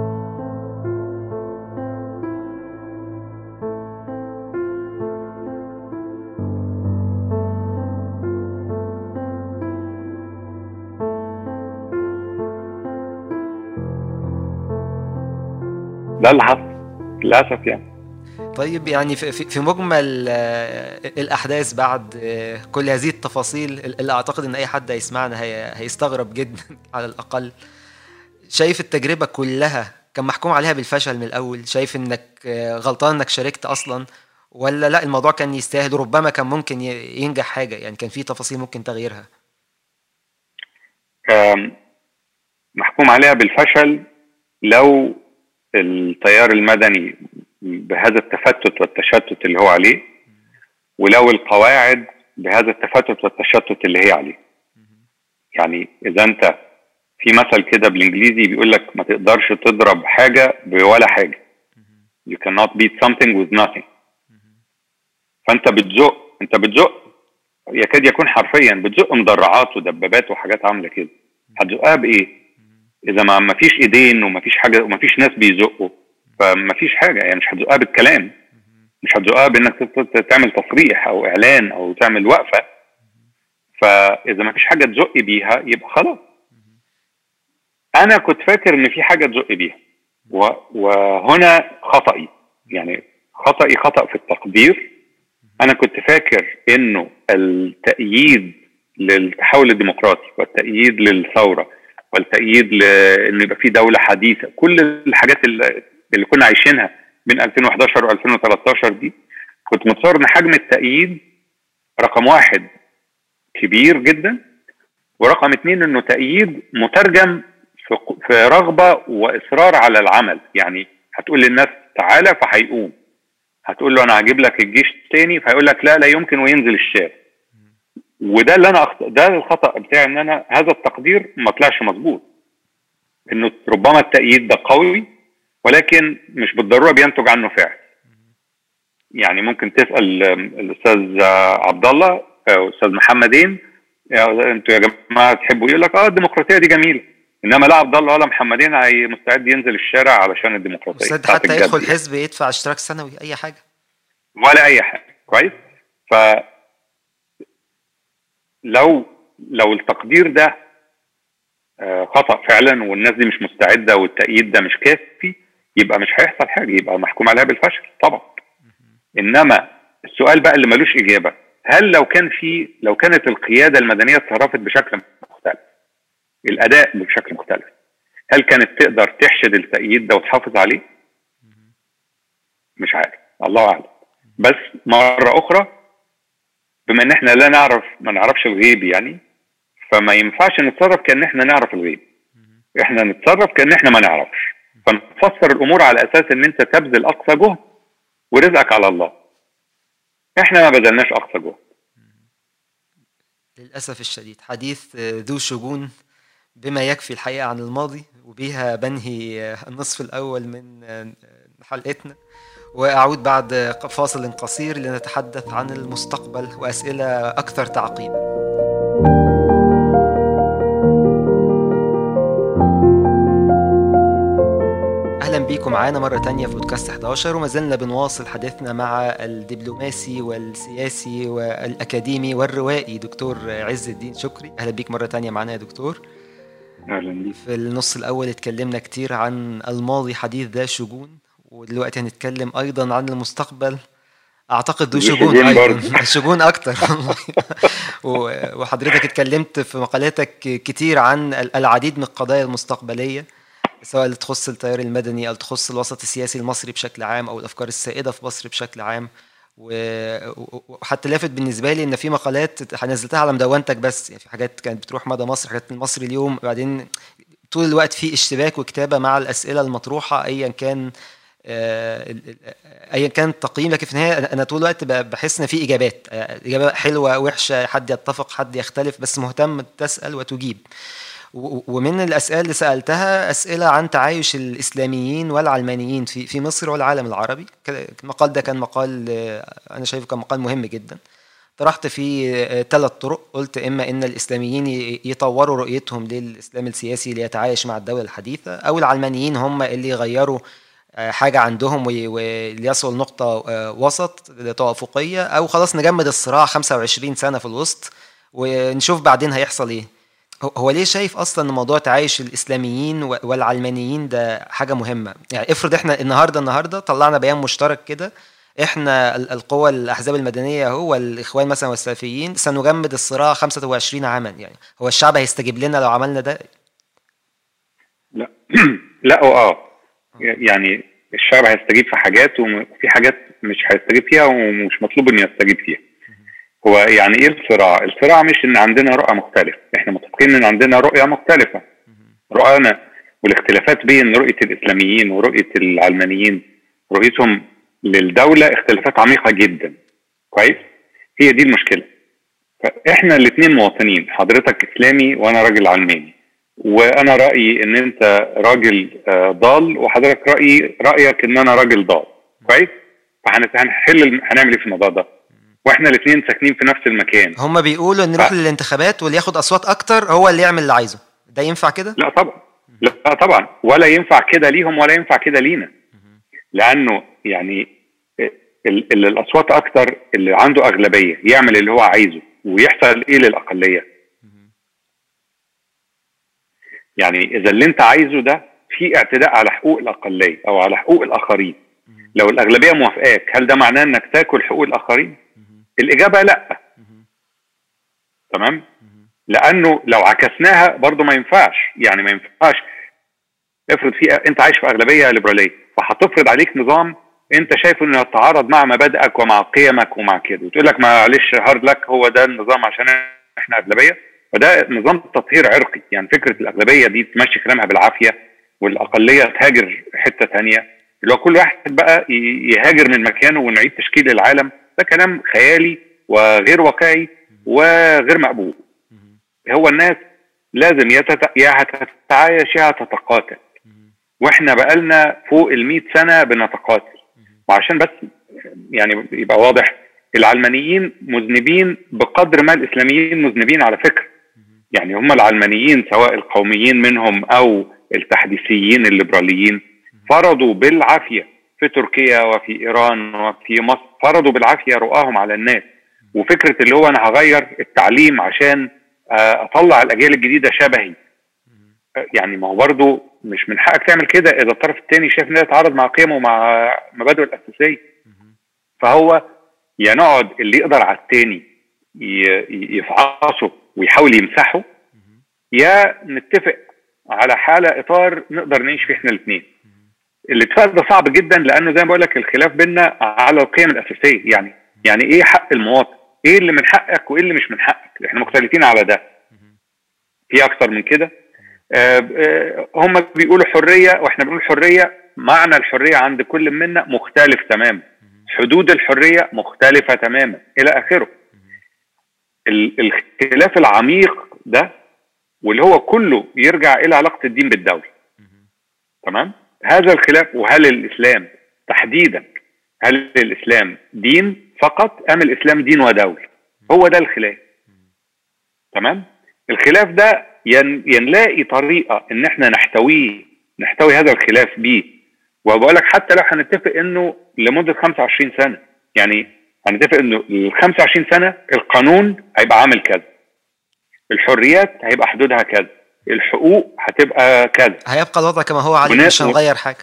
ده اللي حصل للاسف يعني طيب يعني في, في في مجمل آه، الاحداث بعد آه، كل هذه التفاصيل اللي اعتقد ان اي حد هيسمعنا هي هيستغرب جدا على الاقل شايف التجربه كلها كان محكوم عليها بالفشل من الاول شايف انك آه، غلطان انك شاركت اصلا ولا لا الموضوع كان يستاهل وربما كان ممكن ي- ينجح حاجه يعني كان في تفاصيل ممكن تغييرها آم، محكوم عليها بالفشل لو التيار المدني بهذا التفتت والتشتت اللي هو عليه ولو القواعد بهذا التفتت والتشتت اللي هي عليه يعني اذا انت في مثل كده بالانجليزي بيقول لك ما تقدرش تضرب حاجه بولا حاجه you cannot beat something with nothing فانت بتزق انت بتزق يكاد يكون حرفيا بتزق مدرعات ودبابات وحاجات عامله كده هتزقها بايه؟ اذا ما ما فيش ايدين وما فيش حاجه وما فيش ناس بيزقوا فما فيش حاجه يعني مش هتزقها بالكلام مش هتزقها بانك ت- ت- تعمل تصريح او اعلان او تعمل وقفه فاذا ما فيش حاجه تزق بيها يبقى خلاص انا كنت فاكر ان في حاجه تزق بيها و- وهنا خطأي يعني خطأي خطأ في التقدير انا كنت فاكر انه التأييد للتحول الديمقراطي والتأييد للثورة والتأييد لانه يبقى في دولة حديثة كل الحاجات اللي اللي كنا عايشينها بين 2011 و2013 دي كنت متصور ان حجم التأييد رقم واحد كبير جدا ورقم اتنين انه تأييد مترجم في في رغبة واصرار على العمل يعني هتقول للناس تعالى فهيقوم هتقول له انا هجيب لك الجيش تاني فهيقول لك لا لا يمكن وينزل الشارع وده اللي انا أخط... ده الخطا بتاعي ان انا هذا التقدير ما طلعش مظبوط انه ربما التأييد ده قوي ولكن مش بالضروره بينتج عنه فعل يعني ممكن تسال آم، الاستاذ آه، عبد الله او استاذ محمدين يا- انتوا يا جماعه تحبوا يقول لك اه الديمقراطيه دي جميله انما لا عبد الله ولا محمدين هي مستعد ينزل الشارع علشان الديمقراطيه مستعد بتاعت حتى الجد يدخل يعني. حزب يدفع اشتراك سنوي اي حاجه ولا اي حاجه كويس ف لو لو التقدير ده آه، خطا فعلا والناس دي مش مستعده والتأييد ده مش كافي يبقى مش هيحصل حاجه يبقى محكوم عليها بالفشل طبعا انما السؤال بقى اللي ملوش اجابه هل لو كان في لو كانت القياده المدنيه اتصرفت بشكل مختلف الاداء بشكل مختلف هل كانت تقدر تحشد التأييد ده وتحافظ عليه؟ مش عارف الله اعلم بس مره اخرى بما ان احنا لا نعرف ما نعرفش الغيب يعني فما ينفعش نتصرف كان احنا نعرف الغيب احنا نتصرف كان احنا ما نعرفش فنفسر الامور على اساس ان انت تبذل اقصى جهد ورزقك على الله احنا ما بذلناش اقصى جهد للأسف الشديد حديث آه، ذو شجون بما يكفي الحقيقة عن الماضي وبها بنهي آه، النصف الأول من آه، حلقتنا وأعود بعد فاصل قصير لنتحدث عن المستقبل وأسئلة أكثر تعقيدا أهلا بيكم معانا مرة تانية في بودكاست 11 وما زلنا بنواصل حديثنا مع الدبلوماسي والسياسي والأكاديمي والروائي دكتور عز الدين شكري أهلا بيك مرة تانية معانا يا دكتور اهلا بيك في النص الأول اتكلمنا كتير عن الماضي حديث ذا شجون ودلوقتي هنتكلم أيضا عن المستقبل أعتقد ذو ذو شجون شجون أيضا برضه. شجون أكتر و- وحضرتك اتكلمت في مقالاتك كتير عن ال- العديد من القضايا المستقبلية سواء اللي تخص التيار المدني أو تخص الوسط السياسي المصري بشكل عام أو الأفكار السائدة في مصر بشكل عام و- و- وحتى لافت بالنسبة لي إن في مقالات نزلتها على مدونتك بس يعني في حاجات كانت بتروح مدى مصر حاجات من مصر اليوم بعدين طول الوقت في اشتباك وكتابة مع الأسئلة المطروحة أيا كان آه، ال- ال- ايا كان التقييم لكن في النهايه أنا- انا طول الوقت ب- بحس ان في اجابات آه، اجابه حلوه وحشه حد يتفق حد يختلف بس مهتم تسال وتجيب و- و- ومن الاسئله اللي سالتها اسئله عن تعايش الاسلاميين والعلمانيين في في مصر والعالم العربي ك- المقال ده كان مقال آه، انا شايفه كان مقال مهم جدا طرحت فيه ثلاث طرق قلت اما ان الاسلاميين ي- يطوروا رؤيتهم للاسلام السياسي ليتعايش مع الدوله الحديثه او العلمانيين هم اللي يغيروا آه، حاجه عندهم وي- وليصلوا لنقطه آه، وسط توافقيه او خلاص نجمد الصراع 25 سنه في الوسط ونشوف بعدين هيحصل ايه هو- هو ليه شايف اصلا ان موضوع تعايش الاسلاميين و- والعلمانيين ده حاجه مهمه يعني افرض احنا النهارده النهارده طلعنا بيان مشترك كده احنا ال- القوى الاحزاب المدنيه اهو والاخوان مثلا والسلفيين سنجمد الصراع 25 عاما يعني هو الشعب هيستجيب لنا لو عملنا ده لا لا اه يعني الشعب هيستجيب في حاجات وفي حاجات مش هيستجيب فيها ومش مطلوب انه يستجيب فيها هو يعني ايه الصراع؟ الصراع مش ان عندنا رؤى مختلفه، احنا متفقين ان عندنا رؤيه مختلفه. رؤانا والاختلافات بين رؤيه الاسلاميين ورؤيه العلمانيين رؤيتهم للدوله اختلافات عميقه جدا. كويس؟ هي دي المشكله. فاحنا الاثنين مواطنين، حضرتك اسلامي وانا راجل علماني. وانا رايي ان انت راجل آه، ضال وحضرتك رايي رايك ان انا راجل ضال. كويس؟ فهنحل الم- هنعمل ايه في الموضوع ده؟ واحنا الاثنين ساكنين في نفس المكان هم بيقولوا ان نروح للانتخابات واللي ياخد اصوات اكتر هو اللي يعمل اللي عايزه ده ينفع كده لا طبعا لا طبعا ولا ينفع كده ليهم ولا ينفع كده لينا لانه يعني ال- اللي الاصوات اكتر اللي عنده اغلبيه يعمل اللي هو عايزه ويحصل ايه للاقليه يعني اذا اللي انت عايزه ده في اعتداء على حقوق الاقليه او على حقوق الاخرين لو الاغلبيه موافقاك هل ده معناه انك تاكل حقوق الاخرين الاجابه لا تمام لانه لو عكسناها برضه ما ينفعش يعني ما ينفعش افرض في انت عايش في اغلبيه ليبراليه فهتفرض عليك نظام انت شايف انه يتعارض مع مبادئك ومع قيمك ومع كده وتقول لك معلش هارد لك هو ده النظام عشان احنا اغلبيه فده نظام تطهير عرقي يعني فكره الاغلبيه دي تمشي كلامها بالعافيه والاقليه تهاجر حته ثانيه اللي هو كل واحد بقى ي- يهاجر من مكانه ونعيد تشكيل العالم ده كلام خيالي وغير واقعي وغير مقبول هو الناس لازم يتت... يا هتتعايش يا هتتقاتل واحنا بقالنا فوق ال سنه بنتقاتل وعشان بس يعني يبقى واضح العلمانيين مذنبين بقدر ما الاسلاميين مذنبين على فكره يعني هم العلمانيين سواء القوميين منهم او التحديثيين الليبراليين فرضوا بالعافيه في تركيا وفي ايران وفي مصر فرضوا بالعافيه رؤاهم على الناس وفكره اللي هو انا هغير التعليم عشان آه، اطلع الاجيال الجديده شبهي آه، يعني ما هو برضه مش من حقك تعمل كده اذا الطرف الثاني شايف ان ده يتعارض مع قيمه ومع مبادئه الاساسيه فهو يا نقعد اللي يقدر على الثاني يفعصه ويحاول يمسحه يا نتفق على حاله اطار نقدر نعيش فيه احنا الاثنين الاتفاق ده صعب جدا لانه زي ما بقول لك الخلاف بيننا على القيم الاساسيه يعني يعني ايه حق المواطن ايه اللي من حقك وايه اللي مش من حقك احنا مختلفين على ده في اكتر من كده آه، آه، هم بيقولوا حريه واحنا بنقول حريه معنى الحريه عند كل منا مختلف تماما حدود الحريه مختلفه تماما الى اخره ال- الخلاف العميق ده واللي هو كله يرجع الى علاقه الدين بالدوله تمام هذا الخلاف وهل الاسلام تحديدا هل الاسلام دين فقط ام الاسلام دين ودوله هو ده الخلاف تمام الخلاف ده ين ينلاقي طريقه ان احنا نحتويه نحتوي هذا الخلاف بيه وبقول لك حتى لو هنتفق انه لمده 25 سنه يعني هنتفق انه ال 25 سنه القانون هيبقى عامل كذا الحريات هيبقى حدودها كذا الحقوق هتبقى كذا هيبقى الوضع كما هو عليه وناس- مش هنغير حاجه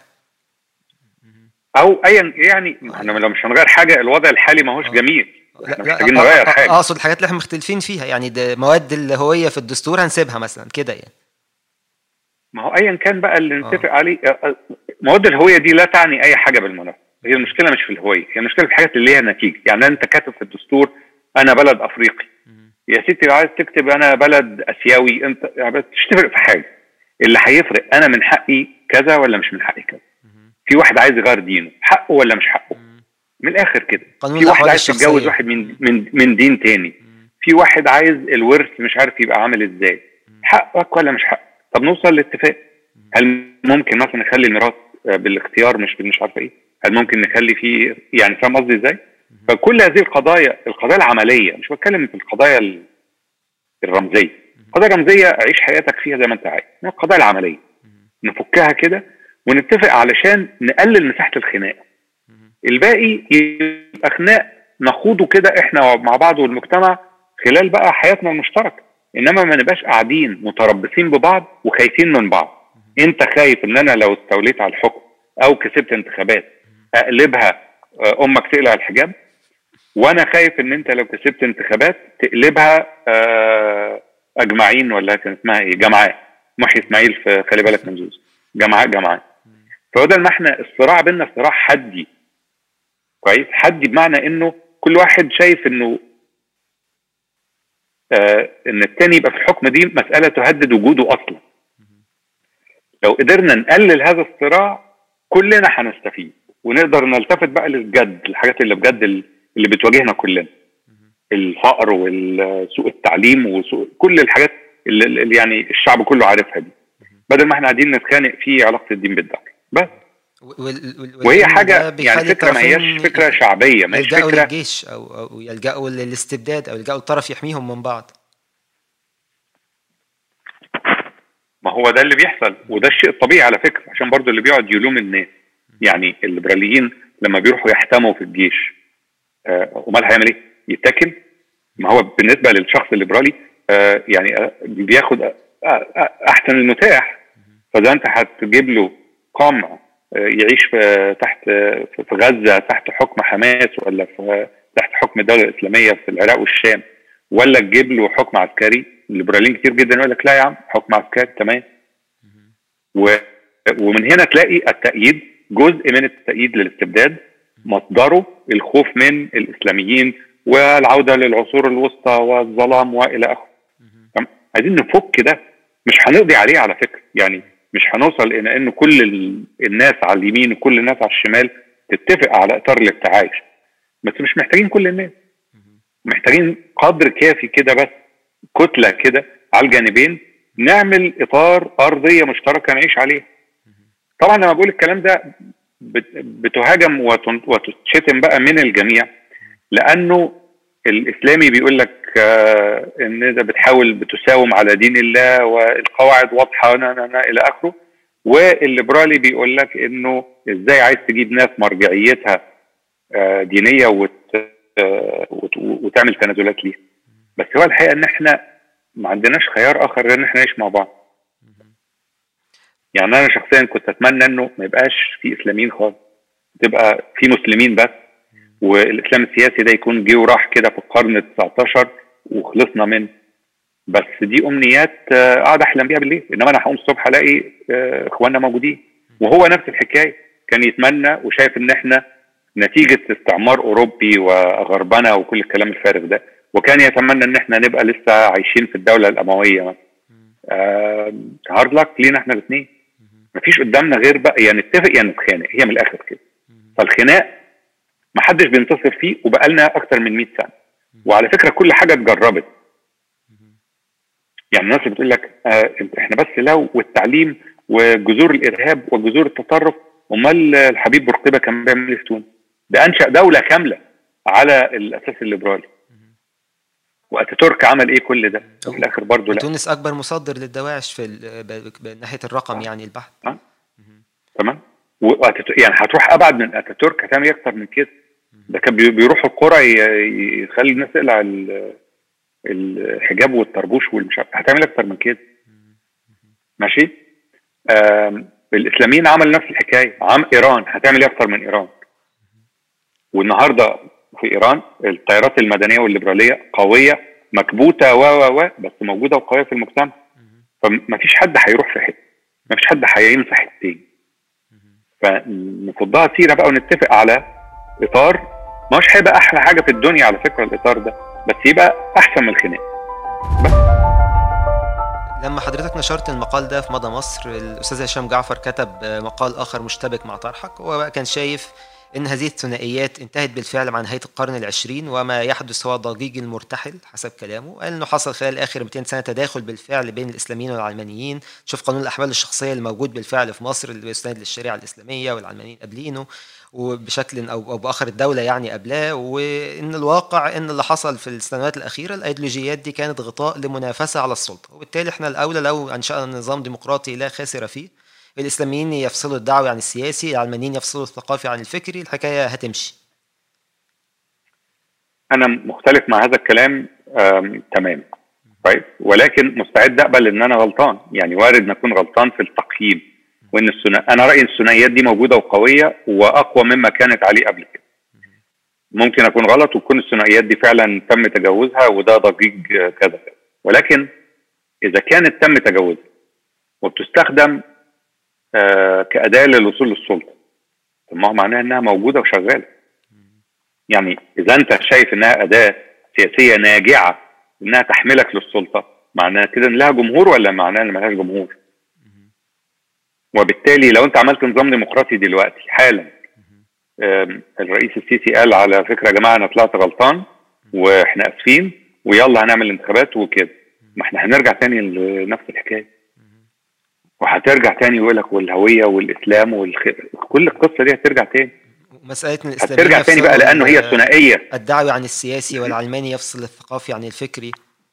او ايا يعني احنا لو مش هنغير حاجه الوضع الحالي ما هوش جميل لا احنا لا محتاجين أ- نغير أ- حاجه اقصد الحاجات اللي احنا مختلفين فيها يعني ده مواد الهويه في الدستور هنسيبها مثلا كده يعني ما هو ايا كان بقى اللي نتفق عليه اه، اه، مواد الهويه دي لا تعني اي حاجه بالمناسبه هي المشكله مش في الهويه هي المشكله في الحاجات اللي ليها نتيجه يعني انت كاتب في الدستور انا بلد افريقي يا سيدي لو عايز تكتب انا بلد اسيوي انت يعني بس مش تفرق في حاجه اللي هيفرق انا من حقي كذا ولا مش من حقي كذا في واحد عايز يغير دينه حقه ولا مش حقه من الاخر كده قانون في واحد الأحوال عايز تتجوز الشخصية. واحد من من من دين تاني في واحد عايز الورث مش عارف يبقى عامل ازاي حقك ولا مش حقك طب نوصل لاتفاق هل ممكن مثلا نخلي الميراث آه، بالاختيار مش مش عارفه ايه هل ممكن نخلي فيه يعني فاهم قصدي ازاي فكل هذه القضايا القضايا العمليه مش بتكلم في القضايا ال- الرمزيه القضايا الرمزيه عيش حياتك فيها زي ما انت عايز إنما القضايا العمليه نفكها كده ونتفق علشان نقلل مساحه الخناق الباقي يبقى خناق نخوضه كده احنا مع بعض والمجتمع خلال بقى حياتنا المشتركه انما ما نبقاش قاعدين متربصين ببعض وخايفين من بعض انت خايف ان انا لو استوليت على الحكم او كسبت انتخابات اقلبها آه، امك تقلع الحجاب وانا خايف ان انت لو كسبت انتخابات تقلبها آه، اجمعين ولا كان اسمها ايه جماعات محي اسماعيل في خلي بالك من زوز جماعات جماعات فبدل ما احنا الصراع بيننا صراع حدي كويس حدي بمعنى انه كل واحد شايف انه آه ان التاني يبقى في الحكم دي مساله تهدد وجوده اصلا لو قدرنا نقلل هذا الصراع كلنا هنستفيد ونقدر نلتفت بقى للجد الحاجات اللي بجد اللي بتواجهنا كلنا الفقر وسوء التعليم وسوء كل الحاجات اللي اللي يعني الشعب كله عارفها دي بدل ما احنا قاعدين نتخانق في علاقه الدين بالدولة بس وال- وال- وهي والدين ده حاجه يعني بيخلي فكره ما الطرفين هياش فكره شعبيه ما هيش يلجأوا فكره للجيش او او يلجأوا للاستبداد او يلجأوا لطرف يحميهم من بعض ما هو ده اللي بيحصل وده الشيء الطبيعي على فكره عشان برضو اللي بيقعد يلوم الناس يعني الليبراليين لما بيروحوا يحتموا في الجيش آه امال هيعمل ايه؟ يتاكل؟ ما هو بالنسبه للشخص الليبرالي آه يعني آه بياخد آه آه احسن المتاح فاذا انت هتجيب له قمع آه يعيش في تحت في في غزه تحت حكم حماس ولا في تحت حكم الدوله الاسلاميه في العراق والشام ولا تجيب له حكم عسكري الليبراليين كتير جدا يقول لك لا يا عم حكم عسكري تمام و... ومن هنا تلاقي التأييد جزء من التأييد للاستبداد مصدره الخوف من الإسلاميين والعودة للعصور الوسطى والظلام وإلى آخره تمام؟ عايزين نفك ده مش هنقضي عليه على فكرة يعني مش هنوصل إلى إن كل ال- الناس على اليمين وكل الناس على الشمال تتفق على إطار الابتعاش بس مش محتاجين كل الناس محتاجين قدر كافي كده بس كتلة كده على الجانبين نعمل إطار أرضية مشتركة نعيش عليها طبعا لما بقول الكلام ده بت- بتهاجم وتن- وتتشتم بقى من الجميع لأنه الإسلامي بيقول لك آه، إن ده بتحاول بتساوم على دين الله والقواعد واضحة نا- نا- نا إلى آخره والليبرالي بيقول لك إنه إزاي عايز تجيب ناس مرجعيتها آه، دينية وت آه، وت- وتعمل تنازلات ليها بس هو الحقيقه ان احنا ما عندناش خيار اخر غير ان احنا نعيش مع بعض يعني انا شخصيا كنت اتمنى انه ما يبقاش في اسلاميين خالص تبقى في مسلمين بس والاسلام السياسي ده يكون جه وراح كده في القرن ال 19 وخلصنا منه بس دي امنيات آه، قاعد احلم بيها بالليل انما انا هقوم الصبح الاقي آه، اخواننا موجودين وهو نفس الحكايه كان يتمنى وشايف ان احنا نتيجه استعمار اوروبي وغربنه وكل الكلام الفارغ ده وكان يتمنى ان احنا نبقى لسه عايشين في الدوله الامويه مثلا آه هارد لك لينا احنا الاثنين مفيش قدامنا غير بقى يا نتفق يا نتخانق هي من الاخر كده فالخناق ما حدش بينتصر فيه وبقالنا اكتر من 100 سنه وعلى فكره كل حاجه اتجربت يعني الناس اللي بتقول لك آه انت- احنا بس لو والتعليم وجذور الارهاب وجذور التطرف امال الحبيب بورقيبه كان بيعمل ايه في تونس؟ ده انشا دوله كامله على الاساس الليبرالي واتاتورك عمل ايه كل ده؟ وفي الاخر برضه لا تونس اكبر مصدر للدواعش في ال- ب- ب- من ناحيه الرقم يعني البحث تمام وأتت- يعني هتروح ابعد من اتاتورك هتعمل ايه اكتر من كده ده كان بي- بيروحوا القرى ي- يخلي الناس تقلع ال- الحجاب والطربوش والمش عارف هتعمل اكتر من كده ماشي آم، الاسلاميين عملوا نفس الحكايه عم ايران هتعمل ايه اكتر من ايران والنهارده في ايران التيارات المدنيه والليبراليه قويه مكبوته و و و بس موجوده وقويه في المجتمع فما فيش حد هيروح في حته ما فيش حد هينسى حتتين فنفضها سيره بقى ونتفق على اطار مش هيبقى احلى حاجه في الدنيا على فكره الاطار ده بس يبقى احسن من الخناق لما حضرتك نشرت المقال ده في مدى مصر الأستاذ هشام جعفر كتب آه، مقال آخر مشتبك مع طرحك هو بقى كان شايف إن هذه الثنائيات انتهت بالفعل مع نهاية القرن العشرين وما يحدث هو ضجيج المرتحل حسب كلامه قال إنه حصل خلال آخر 200 سنة تداخل بالفعل بين الإسلاميين والعلمانيين شوف قانون الأحوال الشخصية اللي موجود بالفعل في مصر اللي بيستند للشريعة الإسلامية والعلمانيين قابلينه وبشكل او او باخر الدوله يعني قبلاه وان الواقع ان اللي حصل في السنوات الاخيره الايديولوجيات دي كانت غطاء لمنافسه على السلطه وبالتالي احنا الاولى لو انشانا نظام ديمقراطي لا خاسر فيه الاسلاميين يفصلوا الدعوي عن السياسي العلمانيين يفصلوا الثقافي عن الفكري الحكايه هتمشي انا مختلف مع هذا الكلام آم، تمام كويس ولكن مستعد اقبل ان انا غلطان يعني وارد نكون غلطان في التقييم وان الثنا انا رايي الثنائيات دي موجوده وقويه واقوى مما كانت عليه قبل كده ممكن اكون غلط وتكون الثنائيات دي فعلا تم تجاوزها وده ضجيج آه، كذا كذا ولكن اذا كانت تم تجاوزها وبتستخدم آه، كاداه للوصول للسلطه طب ما هو معناها انها موجوده وشغاله يعني اذا انت شايف انها اداه سياسيه ناجعه انها تحملك للسلطه معناها كده ان لها جمهور ولا معناها ان ملهاش جمهور وبالتالي لو انت عملت نظام ديمقراطي دلوقتي حالا آم، الرئيس السيسي قال على فكره يا جماعه انا طلعت غلطان واحنا اسفين ويلا هنعمل انتخابات وكده ما احنا هنرجع تاني لنفس الحكايه وهترجع تاني ويقول لك والهويه والاسلام والخ... كل القصه دي هترجع تاني مساله ان الاسلاميين هترجع تاني بقى يفصلوا لانه هي ال- ثنائيه الدعوي عن السياسي والعلماني يفصل الثقافي عن الفكري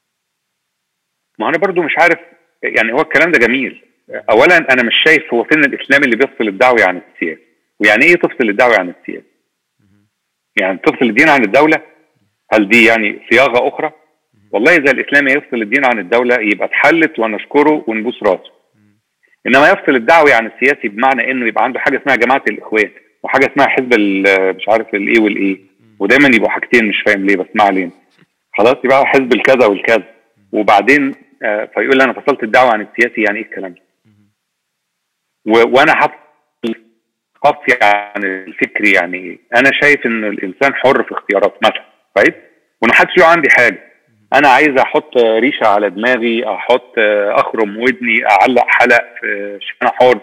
ما انا برضو مش عارف يعني هو الكلام ده جميل اولا انا مش شايف هو فين الاسلام اللي بيفصل الدعوي عن السياسه ويعني ايه تفصل الدعوي عن السياسه يعني تفصل الدين عن الدوله هل دي يعني صياغه اخرى والله اذا الاسلام يفصل الدين عن الدوله يبقى اتحلت ونشكره ونبوس راسه انما يفصل الدعوي عن السياسي بمعنى انه يبقى عنده حاجه اسمها جماعه الاخوان وحاجه اسمها حزب ال- مش عارف الايه والايه ودايما يبقوا حاجتين مش فاهم ليه بس ما علينا خلاص يبقى حزب الكذا والكذا وبعدين آه، فيقول لي انا فصلت الدعوه عن السياسي يعني ايه الكلام ده؟ و- وانا هفصل الثقافي عن الفكري يعني ايه؟ انا شايف ان الانسان حر في اختياراته مثلا كويس؟ وما حدش له عندي حاجه انا عايز احط ريشه على دماغي احط آه، اخرم ودني اعلق حلق في انا حر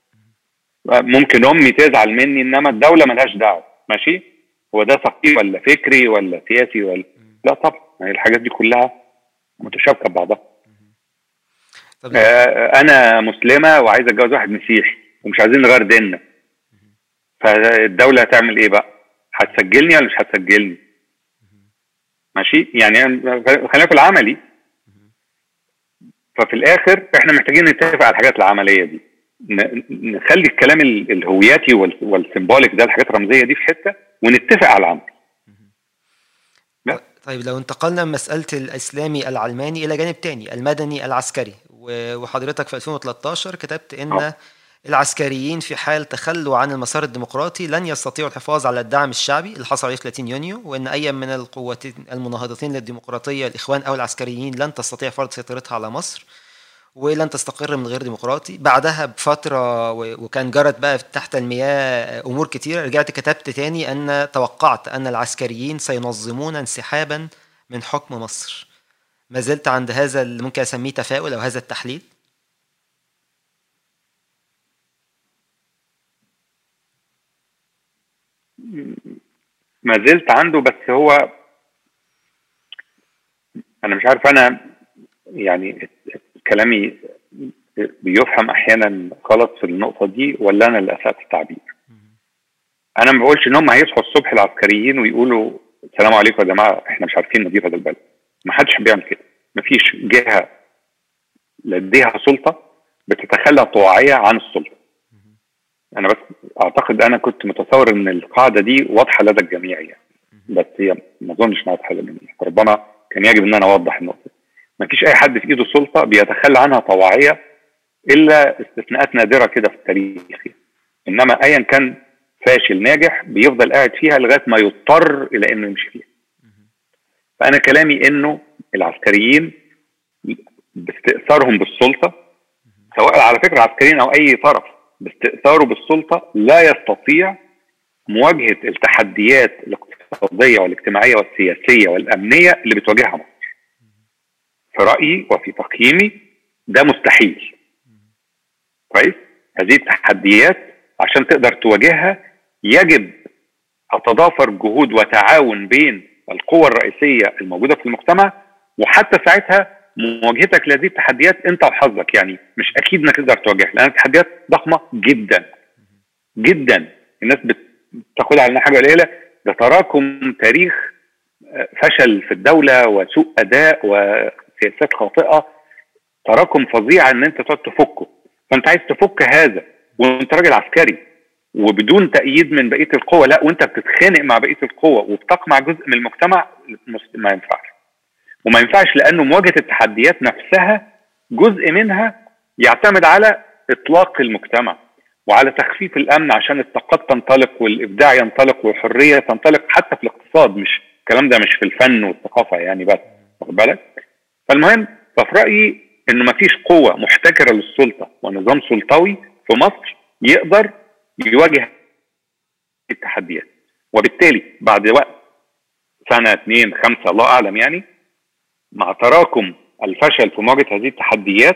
ممكن امي تزعل مني انما الدوله ملهاش دعوه ماشي هو ده ثقافي ولا فكري ولا سياسي ولا لا طبعا ما هي الحاجات دي كلها متشابكه ببعضها طب آه، انا مسلمه وعايزه اتجوز واحد مسيحي ومش عايزين نغير ديننا فالدوله هتعمل ايه بقى؟ هتسجلني ولا مش هتسجلني؟ ماشي يعني أنا- خلينا في العملي ففي الاخر احنا محتاجين نتفق على الحاجات العمليه دي ن- نخلي الكلام ال- الهوياتي وال- والسيمبوليك ده الحاجات الرمزيه دي في حته ونتفق على العمل طيب لو انتقلنا من مسألة الإسلامي العلماني إلى جانب تاني المدني العسكري و- وحضرتك في 2013 كتبت إن آه. العسكريين في حال تخلوا عن المسار الديمقراطي لن يستطيعوا الحفاظ على الدعم الشعبي اللي حصل عليه في 30 يونيو وإن أي من القوتين المناهضتين للديمقراطية الإخوان أو العسكريين لن تستطيع فرض سيطرتها على مصر ولن تستقر من غير ديمقراطي بعدها بفترة و- وكان جرت بقى تحت المياه أمور كتيرة رجعت كتبت تاني أن توقعت أن العسكريين سينظمون انسحابا من حكم مصر ما زلت عند هذا اللي ممكن أسميه تفاؤل أو هذا التحليل ما زلت عنده بس هو انا مش عارف انا يعني كلامي بيفهم احيانا غلط في النقطه دي ولا انا اللي اسات التعبير انا ما بقولش ان هم هيصحوا الصبح العسكريين ويقولوا السلام عليكم يا جماعه احنا مش عارفين ندير هذا البلد ما حدش بيعمل كده ما فيش جهه لديها سلطه بتتخلى طواعيه عن السلطه انا بس اعتقد انا كنت متصور ان القاعده دي واضحه لدى الجميع يعني بس هي ما اظنش انها واضحه لدى الجميع ربما كان يجب ان انا اوضح النقطه ما فيش اي حد في ايده سلطه بيتخلى عنها طواعيه الا استثناءات نادره كده في التاريخ انما ايا كان فاشل ناجح بيفضل قاعد فيها لغايه ما يضطر الى انه يمشي فيها فانا كلامي انه العسكريين باستئثارهم بالسلطه سواء على فكره عسكريين او اي طرف باستئثاره بالسلطه لا يستطيع مواجهه التحديات الاقتصاديه والاجتماعيه والسياسيه والامنيه اللي بتواجهها مصر. في رايي وفي تقييمي ده مستحيل. كويس؟ هذه التحديات عشان تقدر تواجهها يجب تتضافر جهود وتعاون بين القوى الرئيسيه الموجوده في المجتمع وحتى ساعتها مواجهتك لهذه التحديات انت وحظك يعني مش اكيد انك تقدر تواجهها لان التحديات ضخمه جدا جدا الناس بتاخدها على انها حاجه قليله ده تراكم تاريخ فشل في الدوله وسوء اداء وسياسات خاطئه تراكم فظيع ان انت تقعد تفكه فانت عايز تفك هذا وانت راجل عسكري وبدون تأييد من بقية القوة لا وانت بتتخانق مع بقية القوة وبتقمع جزء من المجتمع ما ينفعش وما ينفعش لانه مواجهة التحديات نفسها جزء منها يعتمد على اطلاق المجتمع وعلى تخفيف الامن عشان الطاقات تنطلق والابداع ينطلق والحريه تنطلق حتى في الاقتصاد مش الكلام ده مش في الفن والثقافه يعني بس واخد بالك فالمهم ففي رايي انه ما فيش قوه محتكره للسلطه ونظام سلطوي في مصر يقدر يواجه التحديات وبالتالي بعد وقت سنه اثنين خمسه الله اعلم يعني مع تراكم الفشل في مواجهه هذه التحديات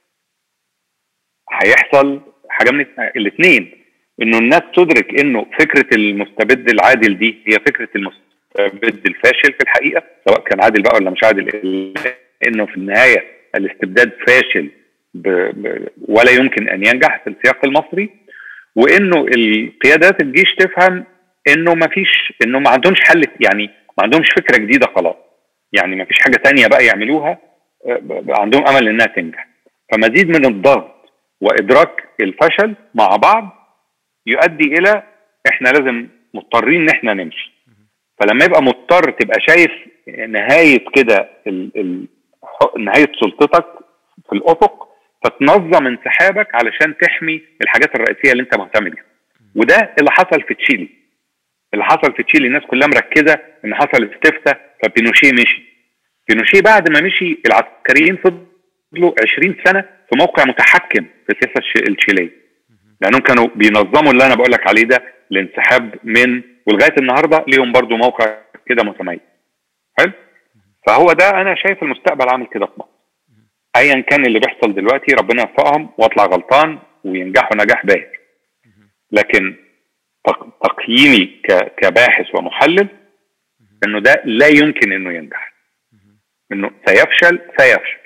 هيحصل حاجه من الاثنين انه الناس تدرك انه فكره المستبد العادل دي هي فكره المستبد الفاشل في الحقيقه سواء كان عادل بقى ولا مش عادل انه في النهايه الاستبداد فاشل ب... ب... ولا يمكن ان ينجح في السياق المصري وانه القيادات الجيش تفهم انه ما فيش انه ما عندهمش حل يعني ما عندهمش فكره جديده خلاص يعني ما فيش حاجه تانية بقى يعملوها عندهم امل انها تنجح فمزيد من الضغط وادراك الفشل مع بعض يؤدي الى احنا لازم مضطرين ان احنا نمشي فلما يبقى مضطر تبقى شايف نهايه كده نهايه سلطتك في الافق فتنظم انسحابك علشان تحمي الحاجات الرئيسيه اللي انت مهتم بيها وده اللي حصل في تشيلي اللي حصل في تشيلي الناس كلها مركزه ان حصل استفتاء فبينوشيه مشي بينوشيه بعد ما مشي العسكريين فضلوا 20 سنه في موقع متحكم في السياسه التشيليه لانهم كانوا بينظموا اللي انا بقول لك عليه ده الانسحاب من ولغايه النهارده ليهم برضو موقع كده متميز حلو فهو ده انا شايف المستقبل عامل كده في مصر ايا كان اللي بيحصل دلوقتي ربنا يوفقهم واطلع غلطان وينجحوا نجاح باهر لكن تقييمي كباحث ومحلل انه ده لا يمكن انه ينجح انه سيفشل سيفشل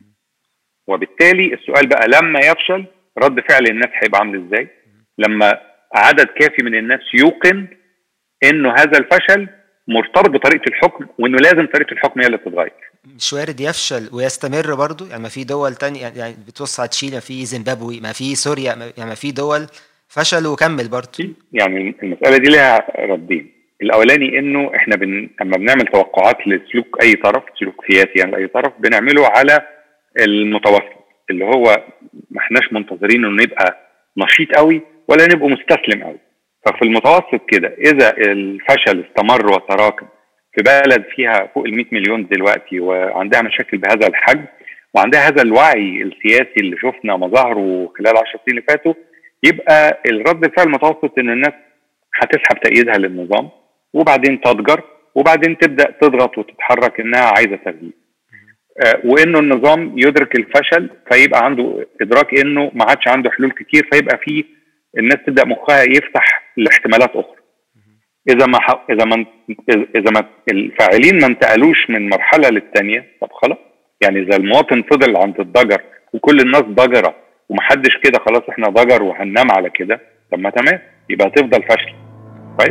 وبالتالي السؤال بقى لما يفشل رد فعل الناس هيبقى عامل ازاي لما عدد كافي من الناس يوقن انه هذا الفشل مرتبط بطريقه الحكم وانه لازم طريقه الحكم هي اللي تتغير مش وارد يفشل ويستمر برضه يعني ما في دول تانية يعني بتبص على تشيلي ما في زيمبابوي ما في سوريا ما يعني ما في دول فشل وكمل برضه يعني المساله دي لها ردين الاولاني انه احنا بن... لما بنعمل توقعات لسلوك اي طرف سلوك سياسي يعني لاي طرف بنعمله على المتوسط اللي هو ما احناش منتظرين انه نبقى نشيط قوي ولا نبقى مستسلم قوي ففي المتوسط كده اذا الفشل استمر وتراكم في بلد فيها فوق ال 100 مليون دلوقتي وعندها مشاكل بهذا الحجم وعندها هذا الوعي السياسي اللي شفنا مظاهره خلال 10 سنين اللي فاتوا يبقى الرد الفعل المتوسط ان الناس هتسحب تأييدها للنظام وبعدين تضجر وبعدين تبدا تضغط وتتحرك انها عايزه تغيير. آه وانه النظام يدرك الفشل فيبقى عنده ادراك انه ما عادش عنده حلول كتير فيبقى في الناس تبدا مخها يفتح لاحتمالات اخرى. اذا ما ح... اذا ما اذا ما الفاعلين ما انتقلوش من مرحله للثانيه طب خلاص يعني اذا المواطن فضل عند الضجر وكل الناس ضجره ومحدش كده خلاص احنا ضجر وهننام على كده طب ما تمام يبقى هتفضل فشل كويس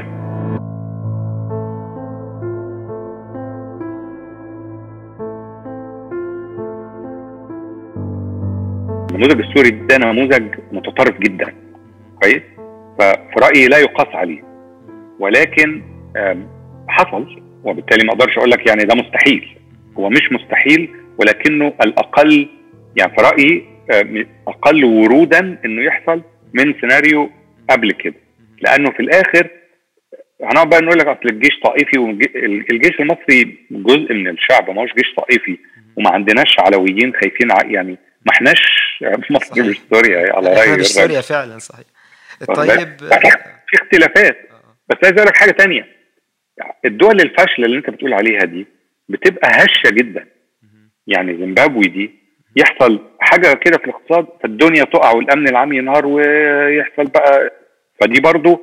النموذج السوري ده نموذج متطرف جدا كويس ففي رايي لا يقاس عليه ولكن آم، حصل وبالتالي ما اقدرش اقول لك يعني ده مستحيل هو مش مستحيل ولكنه الاقل يعني في رايي آم، اقل ورودا انه يحصل من سيناريو قبل كده لانه في الاخر هنقعد بقى نقول لك اصل الجيش طائفي والجيش المصري جزء من الشعب ما هوش جيش طائفي وما عندناش علويين خايفين ع- يعني ما احناش مصر صحيح. مش سوريا على راي احنا مش الراجل. سوريا فعلا صحيح واخد طيب بالك؟ في اختلافات بس عايز اقول لك حاجه تانية الدول الفاشله اللي انت بتقول عليها دي بتبقى هشه جدا يعني زيمبابوي دي يحصل حاجه كده في الاقتصاد فالدنيا تقع والامن العام ينهار ويحصل بقى فدي برضو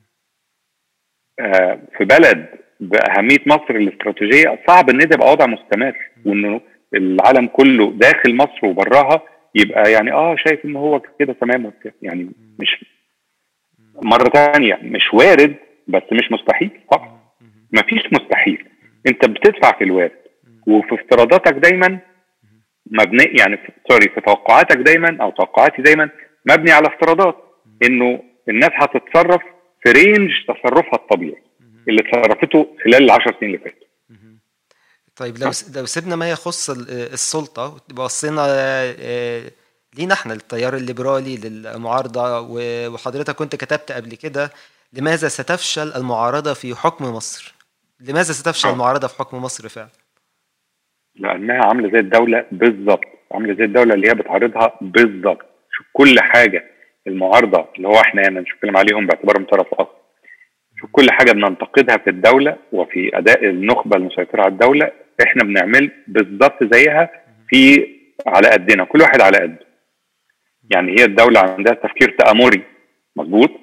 آه، في بلد باهميه مصر الاستراتيجيه صعب ان ده يبقى وضع مستمر وانه العالم كله داخل مصر وبراها يبقى يعني اه شايف ان هو كده تمام وبتاع يعني مش مره تانية مش وارد بس مش مستحيل طبعا مفيش مستحيل انت بتدفع في الوارد وفي افتراضاتك دايما مبني يعني في- سوري في توقعاتك دايما او توقعاتي دايما مبني على افتراضات انه الناس هتتصرف في رينج تصرفها الطبيعي اللي تصرفته خلال العشر سنين اللي فاتوا طيب لو لو سيبنا ما يخص ال- السلطة وبصينا آه، لينا احنا التيار الليبرالي للمعارضة و- وحضرتك كنت كتبت قبل كده لماذا ستفشل المعارضة في حكم مصر؟ لماذا ستفشل آه. المعارضة في حكم مصر فعلا؟ لانها عامله زي الدوله بالظبط عامله زي الدوله اللي هي بتعارضها بالظبط شوف كل حاجه المعارضه اللي هو احنا يعني مش بتكلم عليهم باعتبارهم طرف اخر شوف كل حاجه بننتقدها في الدوله وفي اداء النخبه المسيطره على الدوله احنا بنعمل بالظبط زيها في على قدنا كل واحد على قده يعني هي الدوله عندها تفكير تامري مظبوط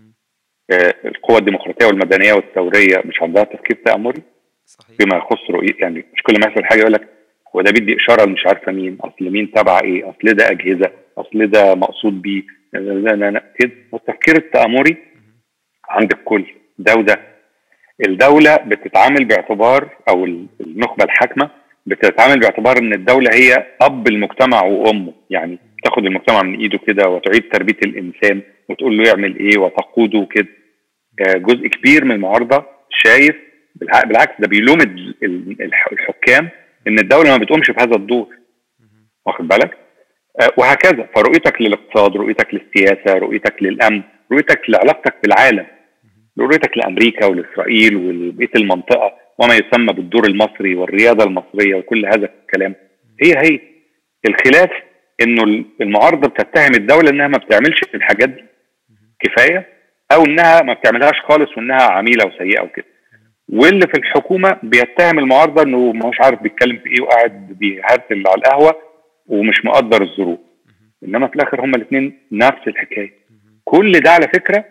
آه، القوى الديمقراطيه والمدنيه والثوريه مش عندها تفكير تامري صحيح فيما يخص رؤية يعني مش كل ما يحصل حاجه يقول لك هو ده بيدي اشاره مش عارفه مين اصل مين تبع ايه اصل ده اجهزه اصل ده مقصود بيه لا لا لا لا كده والتفكير التامري عند الكل ده وده الدوله بتتعامل باعتبار او ال- النخبه الحاكمه بتتعامل باعتبار ان الدوله هي اب المجتمع وامه يعني تاخد المجتمع من ايده كده وتعيد تربيه الانسان وتقول له يعمل ايه وتقوده كده آه، جزء كبير من المعارضه شايف بالع- بالعكس ده بيلوم ال- ال- الح- الحكام ان الدوله ما بتقومش في هذا الدور واخد بالك آه، وهكذا فرؤيتك للاقتصاد رؤيتك للسياسه رؤيتك للامن رؤيتك لعلاقتك بالعالم رؤيتك لامريكا ولاسرائيل ولبقيه المنطقه وما يسمى بالدور المصري والرياده المصريه وكل هذا الكلام هي هي الخلاف انه المعارضه بتتهم الدوله انها ما بتعملش الحاجات دي كفايه او انها ما بتعملهاش خالص وانها عميله وسيئه وكده واللي في الحكومه بيتهم المعارضه انه مش عارف بيتكلم في ايه وقاعد بيهرتل على القهوه ومش مقدر الظروف انما في الاخر هما الاثنين نفس الحكايه كل ده على فكره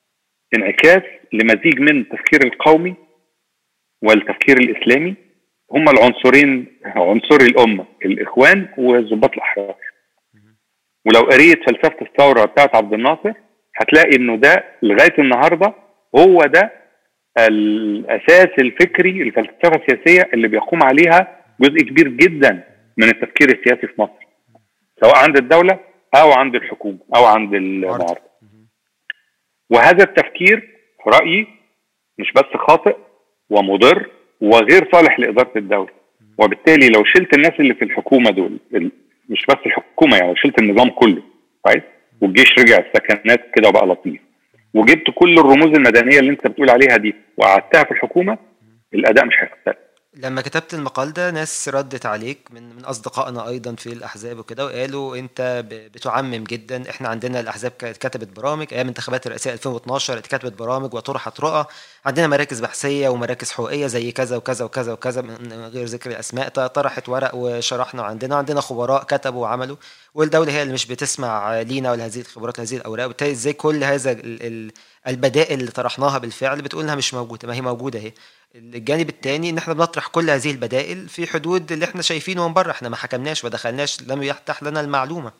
انعكاس لمزيج من التفكير القومي والتفكير الاسلامي هما العنصرين عنصري الامه الاخوان والضباط الاحرار ولو قريت فلسفه الثوره بتاعت عبد الناصر هتلاقي انه ده لغايه النهارده هو ده الاساس الفكري الفلسفه السياسيه اللي بيقوم عليها جزء كبير جدا من التفكير السياسي في مصر سواء عند الدوله او عند الحكومه او عند المعارضه وهذا التفكير في رايي مش بس خاطئ ومضر وغير صالح لاداره الدوله وبالتالي لو شلت الناس اللي في الحكومه دول ال- مش بس الحكومه يعني لو شلت النظام كله كويس والجيش رجع السكنات كده وبقى لطيف وجبت كل الرموز المدنيه اللي انت بتقول عليها دي وقعدتها في الحكومه الاداء مش هيختلف لما كتبت المقال ده ناس ردت عليك من من اصدقائنا ايضا في الاحزاب وكده وقالوا انت ب- بتعمم جدا احنا عندنا الاحزاب كانت كتبت برامج ايام انتخابات الرئاسيه 2012 اتكتبت برامج وطرحت رؤى عندنا مراكز بحثيه ومراكز حقوقيه زي كذا وكذا وكذا وكذا من غير ذكر الاسماء ط- طرحت ورق وشرحنا عندنا عندنا خبراء كتبوا وعملوا والدوله هي اللي مش بتسمع لينا ولا هذه الخبرات هذه الاوراق وبالتالي ازاي كل هذا ال- ال- البدائل اللي طرحناها بالفعل بتقول انها مش موجوده ما هي موجوده اهي الجانب الثاني ان احنا بنطرح كل هذه البدائل في حدود اللي احنا شايفينه من بره احنا ما حكمناش ودخلناش لم يفتح لنا المعلومه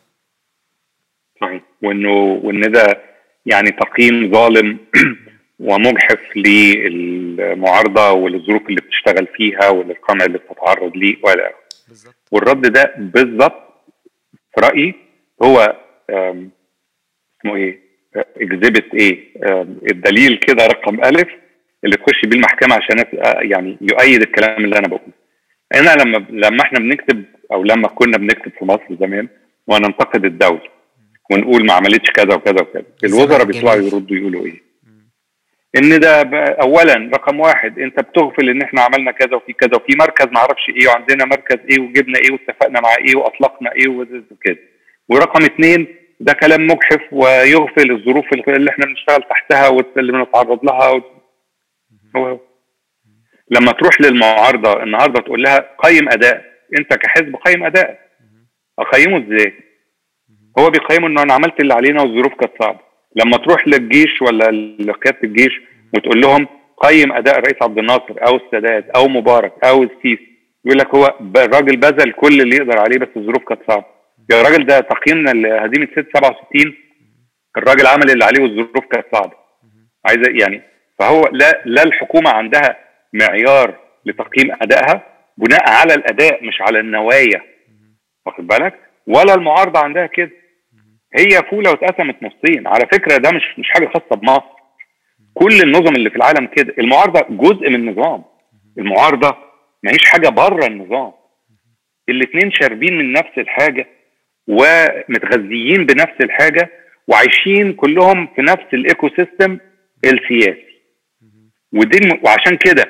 صحيح وانه وان ده يعني تقييم ظالم ومجحف للمعارضه وللظروف اللي بتشتغل فيها وللقمع اللي بتتعرض ليه والى اخره بالظبط والرد ده بالظبط في رايي هو آم، اسمه ايه اكذبت ايه آه، الدليل كده رقم الف اللي تخش بيه المحكمه عشان آه، يعني يؤيد الكلام اللي انا بقوله انا لما لما احنا بنكتب او لما كنا بنكتب في مصر زمان وننتقد الدوله ونقول ما عملتش كذا وكذا وكذا الوزراء بيطلعوا يردوا يقولوا ايه ان ده ب- اولا رقم واحد انت بتغفل ان احنا عملنا كذا وفي كذا وفي مركز ما اعرفش ايه وعندنا مركز ايه وجبنا ايه واتفقنا مع ايه واطلقنا ايه وكده ورقم اثنين ده كلام مجحف ويغفل الظروف اللي احنا بنشتغل تحتها واللي بنتعرض لها و... هو هو. لما تروح للمعارضه النهارده تقول لها قيم اداء انت كحزب قيم اداء اقيمه ازاي؟ هو بيقيمه انه انا عملت اللي علينا والظروف كانت صعبه لما تروح للجيش ولا لقياده الجيش وتقول لهم قيم اداء الرئيس عبد الناصر او السادات او مبارك او السيسي يقول لك هو ب- الراجل بذل كل اللي يقدر عليه بس الظروف كانت صعبه يا الراجل ده تقييمنا لهزيمه 6 67 الراجل عمل اللي عليه والظروف كانت صعبه عايز يعني فهو لا لا الحكومه عندها معيار لتقييم ادائها بناء على الاداء مش على النوايا واخد بالك ولا المعارضه عندها كده هي فوله واتقسمت نصين على فكره ده مش مش حاجه خاصه بمصر كل النظم اللي في العالم كده المعارضه جزء من النظام المعارضه ما هيش حاجه بره النظام الاثنين شاربين من نفس الحاجه ومتغذيين بنفس الحاجه وعايشين كلهم في نفس الايكو سيستم السياسي ودي الم... وعشان كده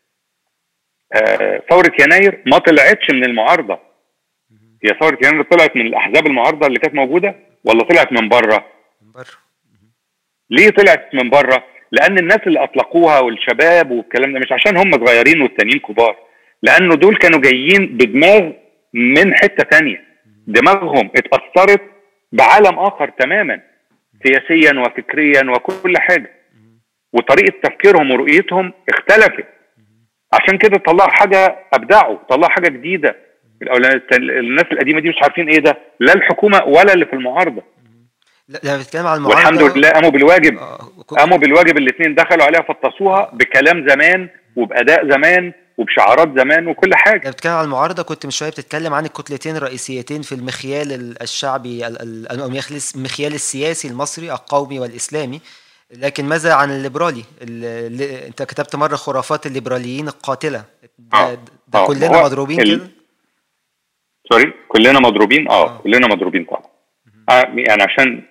آه ثوره يناير ما طلعتش من المعارضه هي ثوره يناير طلعت من الاحزاب المعارضه اللي كانت موجوده ولا طلعت من بره؟ من بره ليه طلعت من بره؟ لان الناس اللي اطلقوها والشباب والكلام ده مش عشان هم صغيرين والتانيين كبار لانه دول كانوا جايين بدماغ من حته تانية دماغهم اتاثرت بعالم اخر تماما سياسيا وفكريا وكل حاجه وطريقه تفكيرهم ورؤيتهم اختلفت عشان كده طلعوا حاجه ابدعوا طلعوا حاجه جديده الأول- الناس القديمه دي مش عارفين ايه ده لا الحكومه ولا اللي في المعارضه لا لما بتتكلم عن المعارضه والحمد لله قاموا بالواجب آه، ك- قاموا بالواجب الاثنين دخلوا عليها فطسوها بكلام زمان وباداء زمان وبشعارات زمان وكل حاجه لما بتتكلم عن المعارضه كنت من شويه بتتكلم عن الكتلتين الرئيسيتين في المخيال ال- الشعبي ال- ال- أو المخيال المخيال السياسي المصري القومي والاسلامي لكن ماذا عن الليبرالي ال- ال- انت كتبت مره خرافات الليبراليين القاتله ده, آه. ده آه. كلنا هو مضروبين ال- كده سوري كلنا مضروبين اه, آه. كلنا مضروبين طبعا آه يعني عشان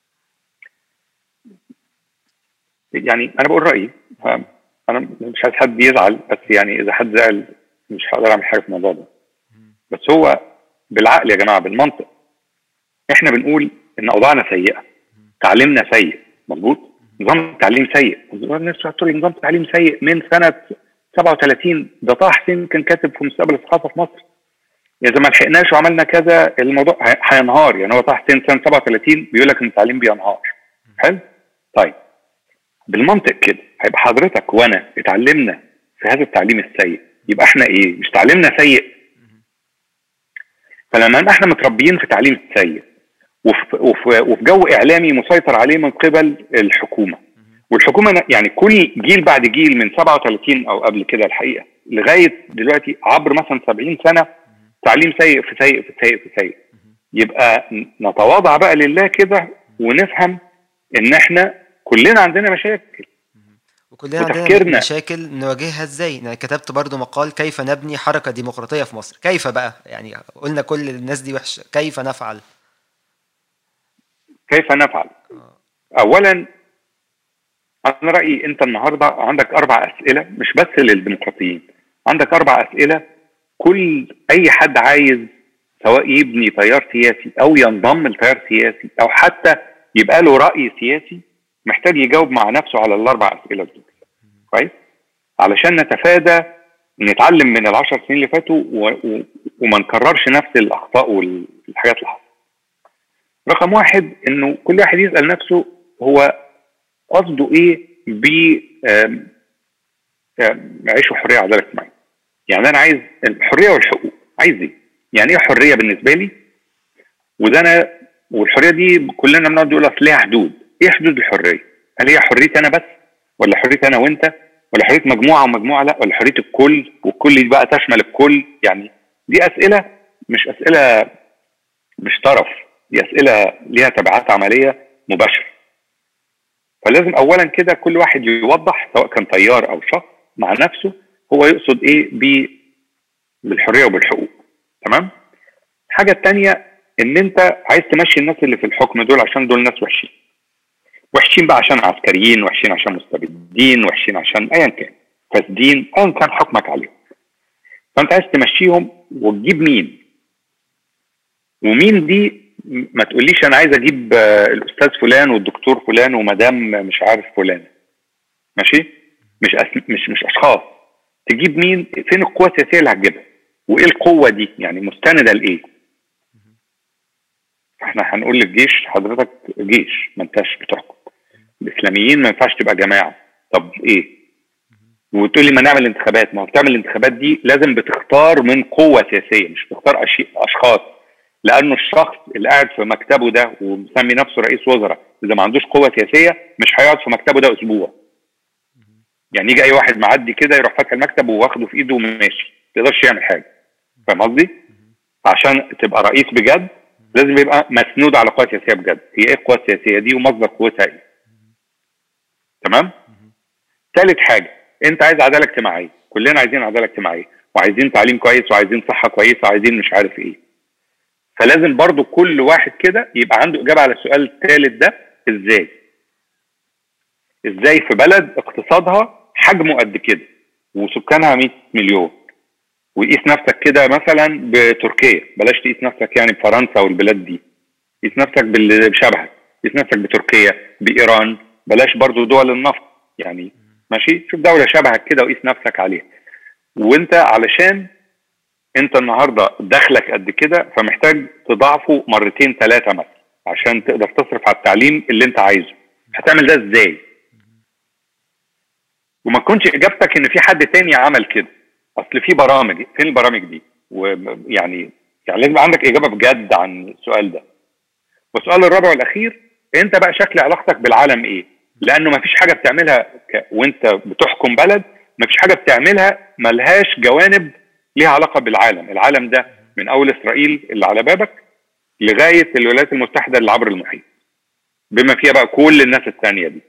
يعني انا بقول رايي آه، انا مش عايز حد يزعل بس يعني اذا حد زعل مش هقدر اعمل حاجه في الموضوع ده بس هو بالعقل يا جماعه بالمنطق احنا بنقول ان اوضاعنا سيئه تعليمنا سيء مظبوط نظام التعليم سيء الناس تقول نظام التعليم سيء من سنه 37 ده طه حسين كان كاتب في مستقبل الثقافه في مصر اذا ما لحقناش وعملنا كذا الموضوع هي- هينهار يعني هو طه حسين سنه 37 بيقول لك ان التعليم بينهار حلو طيب بالمنطق كده هيبقى حضرتك وانا اتعلمنا في هذا التعليم السيء يبقى احنا ايه مش تعليمنا سيء فلما احنا متربيين في تعليم سيء وفي, وفي, وفي جو اعلامي مسيطر عليه من قبل الحكومه والحكومه ن- يعني كل جيل بعد جيل من 37 او قبل كده الحقيقه لغايه دلوقتي عبر مثلا 70 سنه تعليم سيء في سيء في سيء في سيء يبقى ن- نتواضع بقى لله كده ونفهم ان احنا كلنا عندنا مشاكل وكلنا عندنا وتفكيرنا. مشاكل نواجهها ازاي يعني كتبت برضو مقال كيف نبني حركه ديمقراطيه في مصر كيف بقى يعني قلنا كل الناس دي وحشه كيف نفعل كيف نفعل؟ اولا انا رايي انت النهارده عندك اربع اسئله مش بس للديمقراطيين عندك اربع اسئله كل اي حد عايز سواء يبني تيار سياسي او ينضم لتيار سياسي او حتى يبقى له راي سياسي محتاج يجاوب مع نفسه على الاربع اسئله دول كويس علشان نتفادى نتعلم من العشر سنين اللي فاتوا و... و... وما نكررش نفس الاخطاء والحاجات اللي حصلت رقم واحد انه كل واحد يسال نفسه هو قصده ايه ب آم، آم، عيش وحريه وعداله اجتماعيه يعني انا عايز الحريه والحقوق عايز ايه يعني ايه حريه بالنسبه لي وده انا والحريه دي كلنا بنقعد نقول اصل ليها حدود ايه حدود الحريه هل هي حريتي انا بس ولا حريتي انا وانت ولا حريه مجموعه ومجموعه لا ولا حريه الكل والكل دي بقى تشمل الكل يعني دي اسئله مش اسئله مش طرف دي اسئله ليها تبعات عمليه مباشره فلازم اولا كده كل واحد يوضح سواء كان طيار او شخص مع نفسه هو يقصد ايه ب بالحريه وبالحقوق تمام الحاجه الثانيه ان انت عايز تمشي الناس اللي في الحكم دول عشان دول ناس وحشين وحشين بقى عشان عسكريين وحشين عشان مستبدين وحشين عشان ايا كان فاسدين ايا كان حكمك عليهم فانت عايز تمشيهم وتجيب مين ومين دي ما تقوليش انا عايز اجيب آه، الاستاذ فلان والدكتور فلان ومدام مش عارف فلان ماشي مش أس... مش مش اشخاص تجيب مين فين القوه السياسيه اللي هتجيبها وايه القوه دي يعني مستنده لايه احنا هنقول للجيش حضرتك جيش ما انتش بتحكم الاسلاميين ما ينفعش تبقى جماعه طب ايه وتقول لي ما نعمل انتخابات ما هو بتعمل الانتخابات دي لازم بتختار من قوه سياسيه مش بتختار أشي... اشخاص لانه الشخص اللي قاعد في مكتبه ده ومسمي نفسه رئيس وزراء اذا ما عندوش قوه سياسيه مش هيقعد في مكتبه ده اسبوع يعني يجي اي واحد معدي كده يروح فاتح المكتب وواخده في ايده وماشي ما يقدرش يعمل حاجه فاهم قصدي؟ عشان تبقى رئيس بجد لازم يبقى مسنود على قوه سياسيه بجد هي ايه القوه السياسيه دي ومصدر قوتها ايه تمام ثالث حاجه انت عايز عداله اجتماعيه كلنا عايزين عداله اجتماعيه وعايزين تعليم كويس وعايزين صحه كويسه وعايزين مش عارف ايه فلازم برضو كل واحد كده يبقى عنده اجابه على السؤال الثالث ده ازاي ازاي في بلد اقتصادها حجمه قد كده وسكانها 100 مليون وقيس نفسك كده مثلا بتركيا بلاش تقيس نفسك يعني بفرنسا والبلاد دي قيس نفسك باللي بشبهك قيس نفسك بتركيا بايران بلاش برضو دول النفط يعني ماشي شوف دوله شبهك كده وقيس نفسك عليها وانت علشان انت النهارده دخلك قد كده فمحتاج تضاعفه مرتين ثلاثه مثلا عشان تقدر تصرف على التعليم اللي انت عايزه هتعمل ده ازاي وما تكونش اجابتك ان في حد تاني عمل كده اصل في برامج فين البرامج دي ويعني يعني لازم عندك اجابه بجد عن السؤال ده والسؤال الرابع والاخير انت بقى شكل علاقتك بالعالم ايه لانه ما فيش حاجه بتعملها ك... وانت بتحكم بلد ما فيش حاجه بتعملها ملهاش جوانب ليها علاقه بالعالم العالم ده من اول اسرائيل اللي على بابك لغايه الولايات المتحده اللي عبر المحيط بما فيها بقى كل الناس الثانيه دي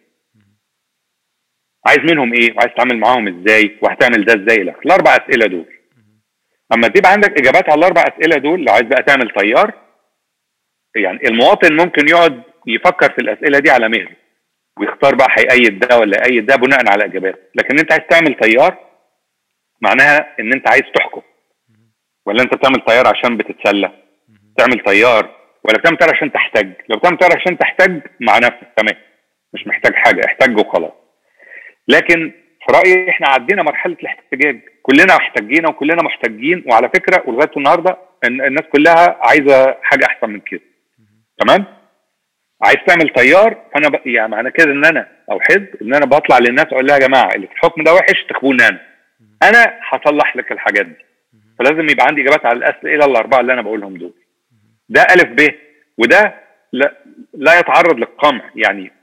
عايز منهم ايه وعايز تتعامل معاهم ازاي وهتعمل ده ازاي لك الاربع اسئله دول اما تبقى عندك اجابات على الاربع اسئله دول لو عايز بقى تعمل طيار يعني المواطن ممكن يقعد يفكر في الاسئله دي على مهله ويختار بقى هيأيد ده ولا يأيد ده بناء على اجابات لكن انت عايز تعمل طيار معناها ان انت عايز تحكم ولا انت بتعمل طيار عشان بتتسلى تعمل طيار ولا بتعمل طيار عشان تحتاج لو بتعمل طيار عشان تحتاج مع نفسك تمام مش محتاج حاجه احتاج وخلاص لكن في رايي احنا عدينا مرحله الاحتجاج كلنا احتجينا وكلنا محتاجين وعلى فكره ولغايه النهارده الناس كلها عايزه حاجه احسن من كده تمام عايز تعمل طيار فانا ب... يعني معنى كده ان انا او حزب ان انا بطلع للناس اقول لها يا جماعه اللي في الحكم ده وحش تخبوني انا انا هصلح لك الحاجات دي فلازم يبقى عندي اجابات على الاسئله الاربعه اللي انا بقولهم دول ده الف ب وده لا, لا يتعرض للقمع يعني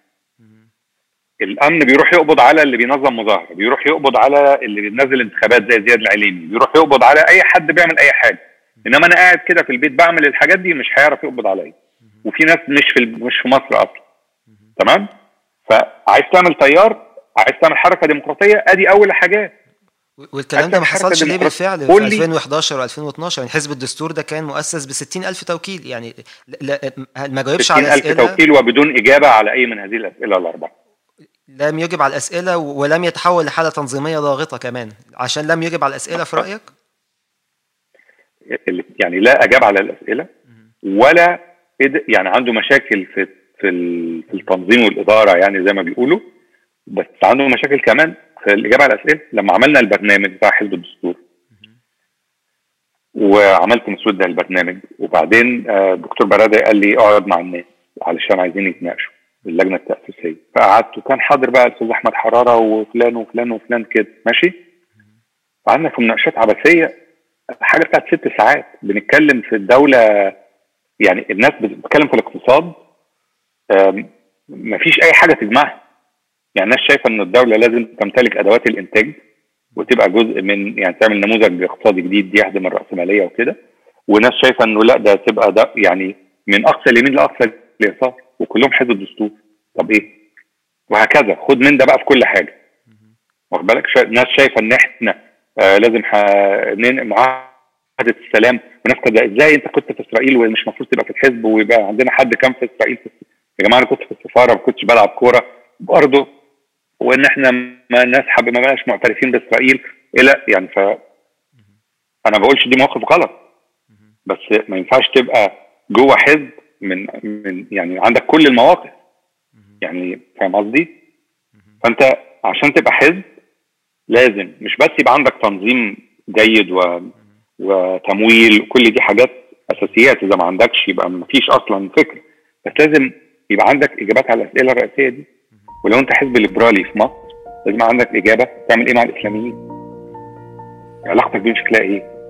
الامن بيروح يقبض على اللي بينظم مظاهره بيروح يقبض على اللي بينزل انتخابات زي زياد العليمي بيروح يقبض على اي حد بيعمل اي حاجه انما انا قاعد كده في البيت بعمل الحاجات دي مش هيعرف يقبض عليا وفي ناس مش في مش في مصر اصلا تمام فعايز تعمل طيار عايز تعمل حركه ديمقراطيه ادي اول حاجات والكلام ده ما حصلش ليه بالفعل في 2011 و2012 يعني حزب الدستور ده كان مؤسس ب 60000 توكيل يعني لا ما جاوبش على الاسئله توكيل وبدون اجابه على اي من هذه الاسئله الاربعه لم يجب على الاسئله ولم يتحول لحاله تنظيميه ضاغطه كمان عشان لم يجب على الاسئله في رايك يعني لا اجاب على الاسئله ولا يعني عنده مشاكل في في في التنظيم والاداره يعني زي ما بيقولوا بس عنده مشاكل كمان في الاجابه على الاسئله لما عملنا البرنامج بتاع حزب الدستور وعملت مسوده للبرنامج وبعدين الدكتور براده قال لي اقعد مع الناس علشان عايزين يتناقشوا اللجنه التاسيسيه فقعدت وكان حاضر بقى الاستاذ احمد حراره وفلان وفلان وفلان كده ماشي قعدنا في مناقشات عبثيه حاجه بتاعت ست ساعات بنتكلم في الدوله يعني الناس بتتكلم في الاقتصاد مفيش اي حاجه تجمعها يعني الناس شايفه ان الدوله لازم تمتلك ادوات الانتاج وتبقى جزء من يعني تعمل نموذج اقتصادي جديد يهدم الراسماليه وكده وناس شايفه انه لا ده تبقى ده يعني من اقصى اليمين لاقصى اليسار وكلهم حزب الدستور طب ايه؟ وهكذا خد من ده بقى في كل حاجه واخد بالك شا... ناس شايفه ان احنا آه لازم ح... ننقل معاهده السلام وناس كده ازاي انت كنت في اسرائيل ومش المفروض تبقى في الحزب ويبقى عندنا حد كان في اسرائيل في... يا جماعه انا كنت في السفاره ما كنتش بلعب كوره برضه وان احنا ما ناس حب ما بقاش معترفين باسرائيل الى يعني ف انا بقولش دي موقف غلط بس ما ينفعش تبقى جوه حزب من من يعني عندك كل المواقف يعني فاهم قصدي؟ فانت عشان تبقى حزب لازم مش بس يبقى عندك تنظيم جيد و... وتمويل كل دي حاجات اساسيات اذا ما عندكش يبقى ما فيش اصلا فكر بس لازم يبقى عندك اجابات على الاسئله الرئيسيه دي ولو انت حزب ليبرالي في مصر لازم عندك اجابه تعمل ايه مع الاسلاميين علاقتك بيهم شكلها ايه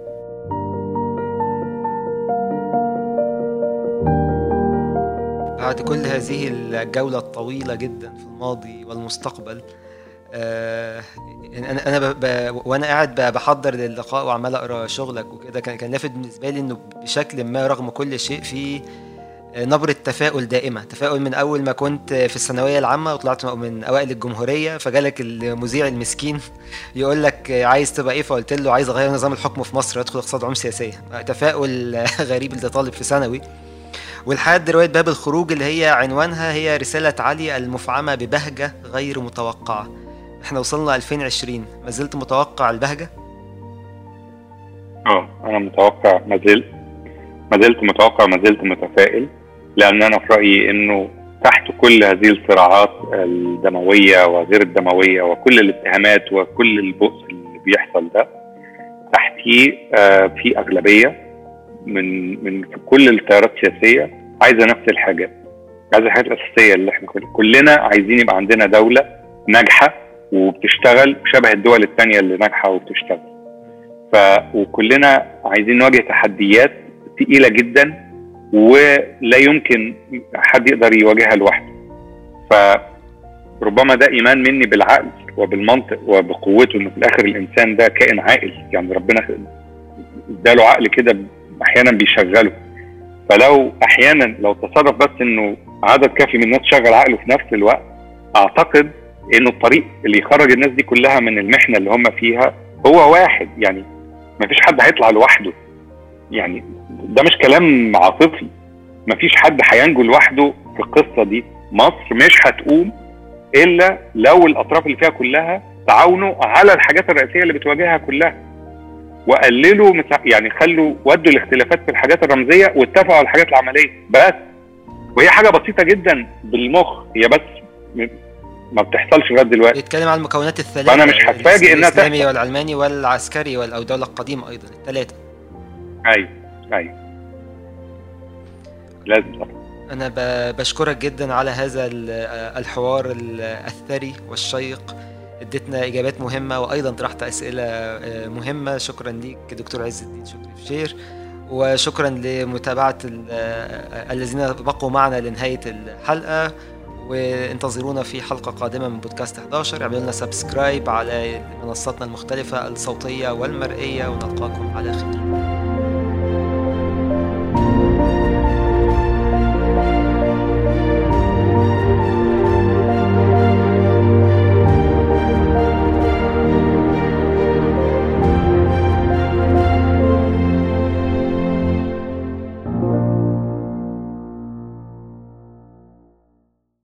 بعد كل هذه الجولة الطويلة جدا في الماضي والمستقبل آه انا انا ب... ب... وانا قاعد بحضر للقاء وعمال اقرا شغلك وكده كان كان لافت بالنسبه لي انه بشكل ما رغم كل شيء في نبرة تفاؤل دائمة تفاؤل من أول ما كنت في الثانوية العامة وطلعت من أوائل الجمهورية فجالك المذيع المسكين يقول لك عايز تبقى إيه فقلت له عايز أغير نظام الحكم في مصر وأدخل اقتصاد علوم سياسية تفاؤل غريب لطالب في ثانوي ولحد رواية باب الخروج اللي هي عنوانها هي رسالة علي المفعمة ببهجة غير متوقعة احنا وصلنا 2020 ما زلت متوقع البهجة؟ اه انا متوقع ما زلت ما زلت متوقع ما زلت متفائل لان انا في رايي انه تحت كل هذه الصراعات الدمويه وغير الدمويه وكل الاتهامات وكل البؤس اللي بيحصل ده تحتيه آه في اغلبيه من من في كل التيارات السياسيه عايزه نفس الحاجات عايزه الحاجات الاساسيه اللي احنا كلنا عايزين يبقى عندنا دوله ناجحه وبتشتغل شبه الدول الثانيه اللي ناجحه وبتشتغل ف وكلنا عايزين نواجه تحديات تقيله جدا ولا يمكن حد يقدر يواجهها لوحده فربما ده ايمان مني بالعقل وبالمنطق وبقوته انه في الاخر الانسان ده كائن عاقل يعني ربنا اداله عقل كده احيانا بيشغله فلو احيانا لو تصرف بس انه عدد كافي من الناس شغل عقله في نفس الوقت اعتقد انه الطريق اللي يخرج الناس دي كلها من المحنه اللي هم فيها هو واحد يعني ما فيش حد هيطلع لوحده يعني ده مش كلام عاطفي مفيش حد هينجو لوحده في القصه دي مصر مش هتقوم الا لو الاطراف اللي فيها كلها تعاونوا على الحاجات الرئيسيه اللي بتواجهها كلها وقللوا يعني خلوا ودوا الاختلافات في الحاجات الرمزيه واتفقوا على الحاجات العمليه بس وهي حاجه بسيطه جدا بالمخ هي بس ما بتحصلش لغايه دلوقتي يتكلم عن المكونات الثلاثه فانا مش هتفاجئ انها الاسلامي والعلماني والعسكري او الدوله القديمه ايضا الثلاثه ايوه ايوه لازم طبعا انا بشكرك جدا على هذا الحوار الثري والشيق اديتنا اجابات مهمه وايضا طرحت اسئله مهمه شكرا ليك دكتور عز الدين شكري فشير وشكرا لمتابعه الذين بقوا معنا لنهايه الحلقه وانتظرونا في حلقة قادمة من بودكاست 11 اعملوا لنا سبسكرايب على منصاتنا المختلفة الصوتية والمرئية ونلقاكم على خير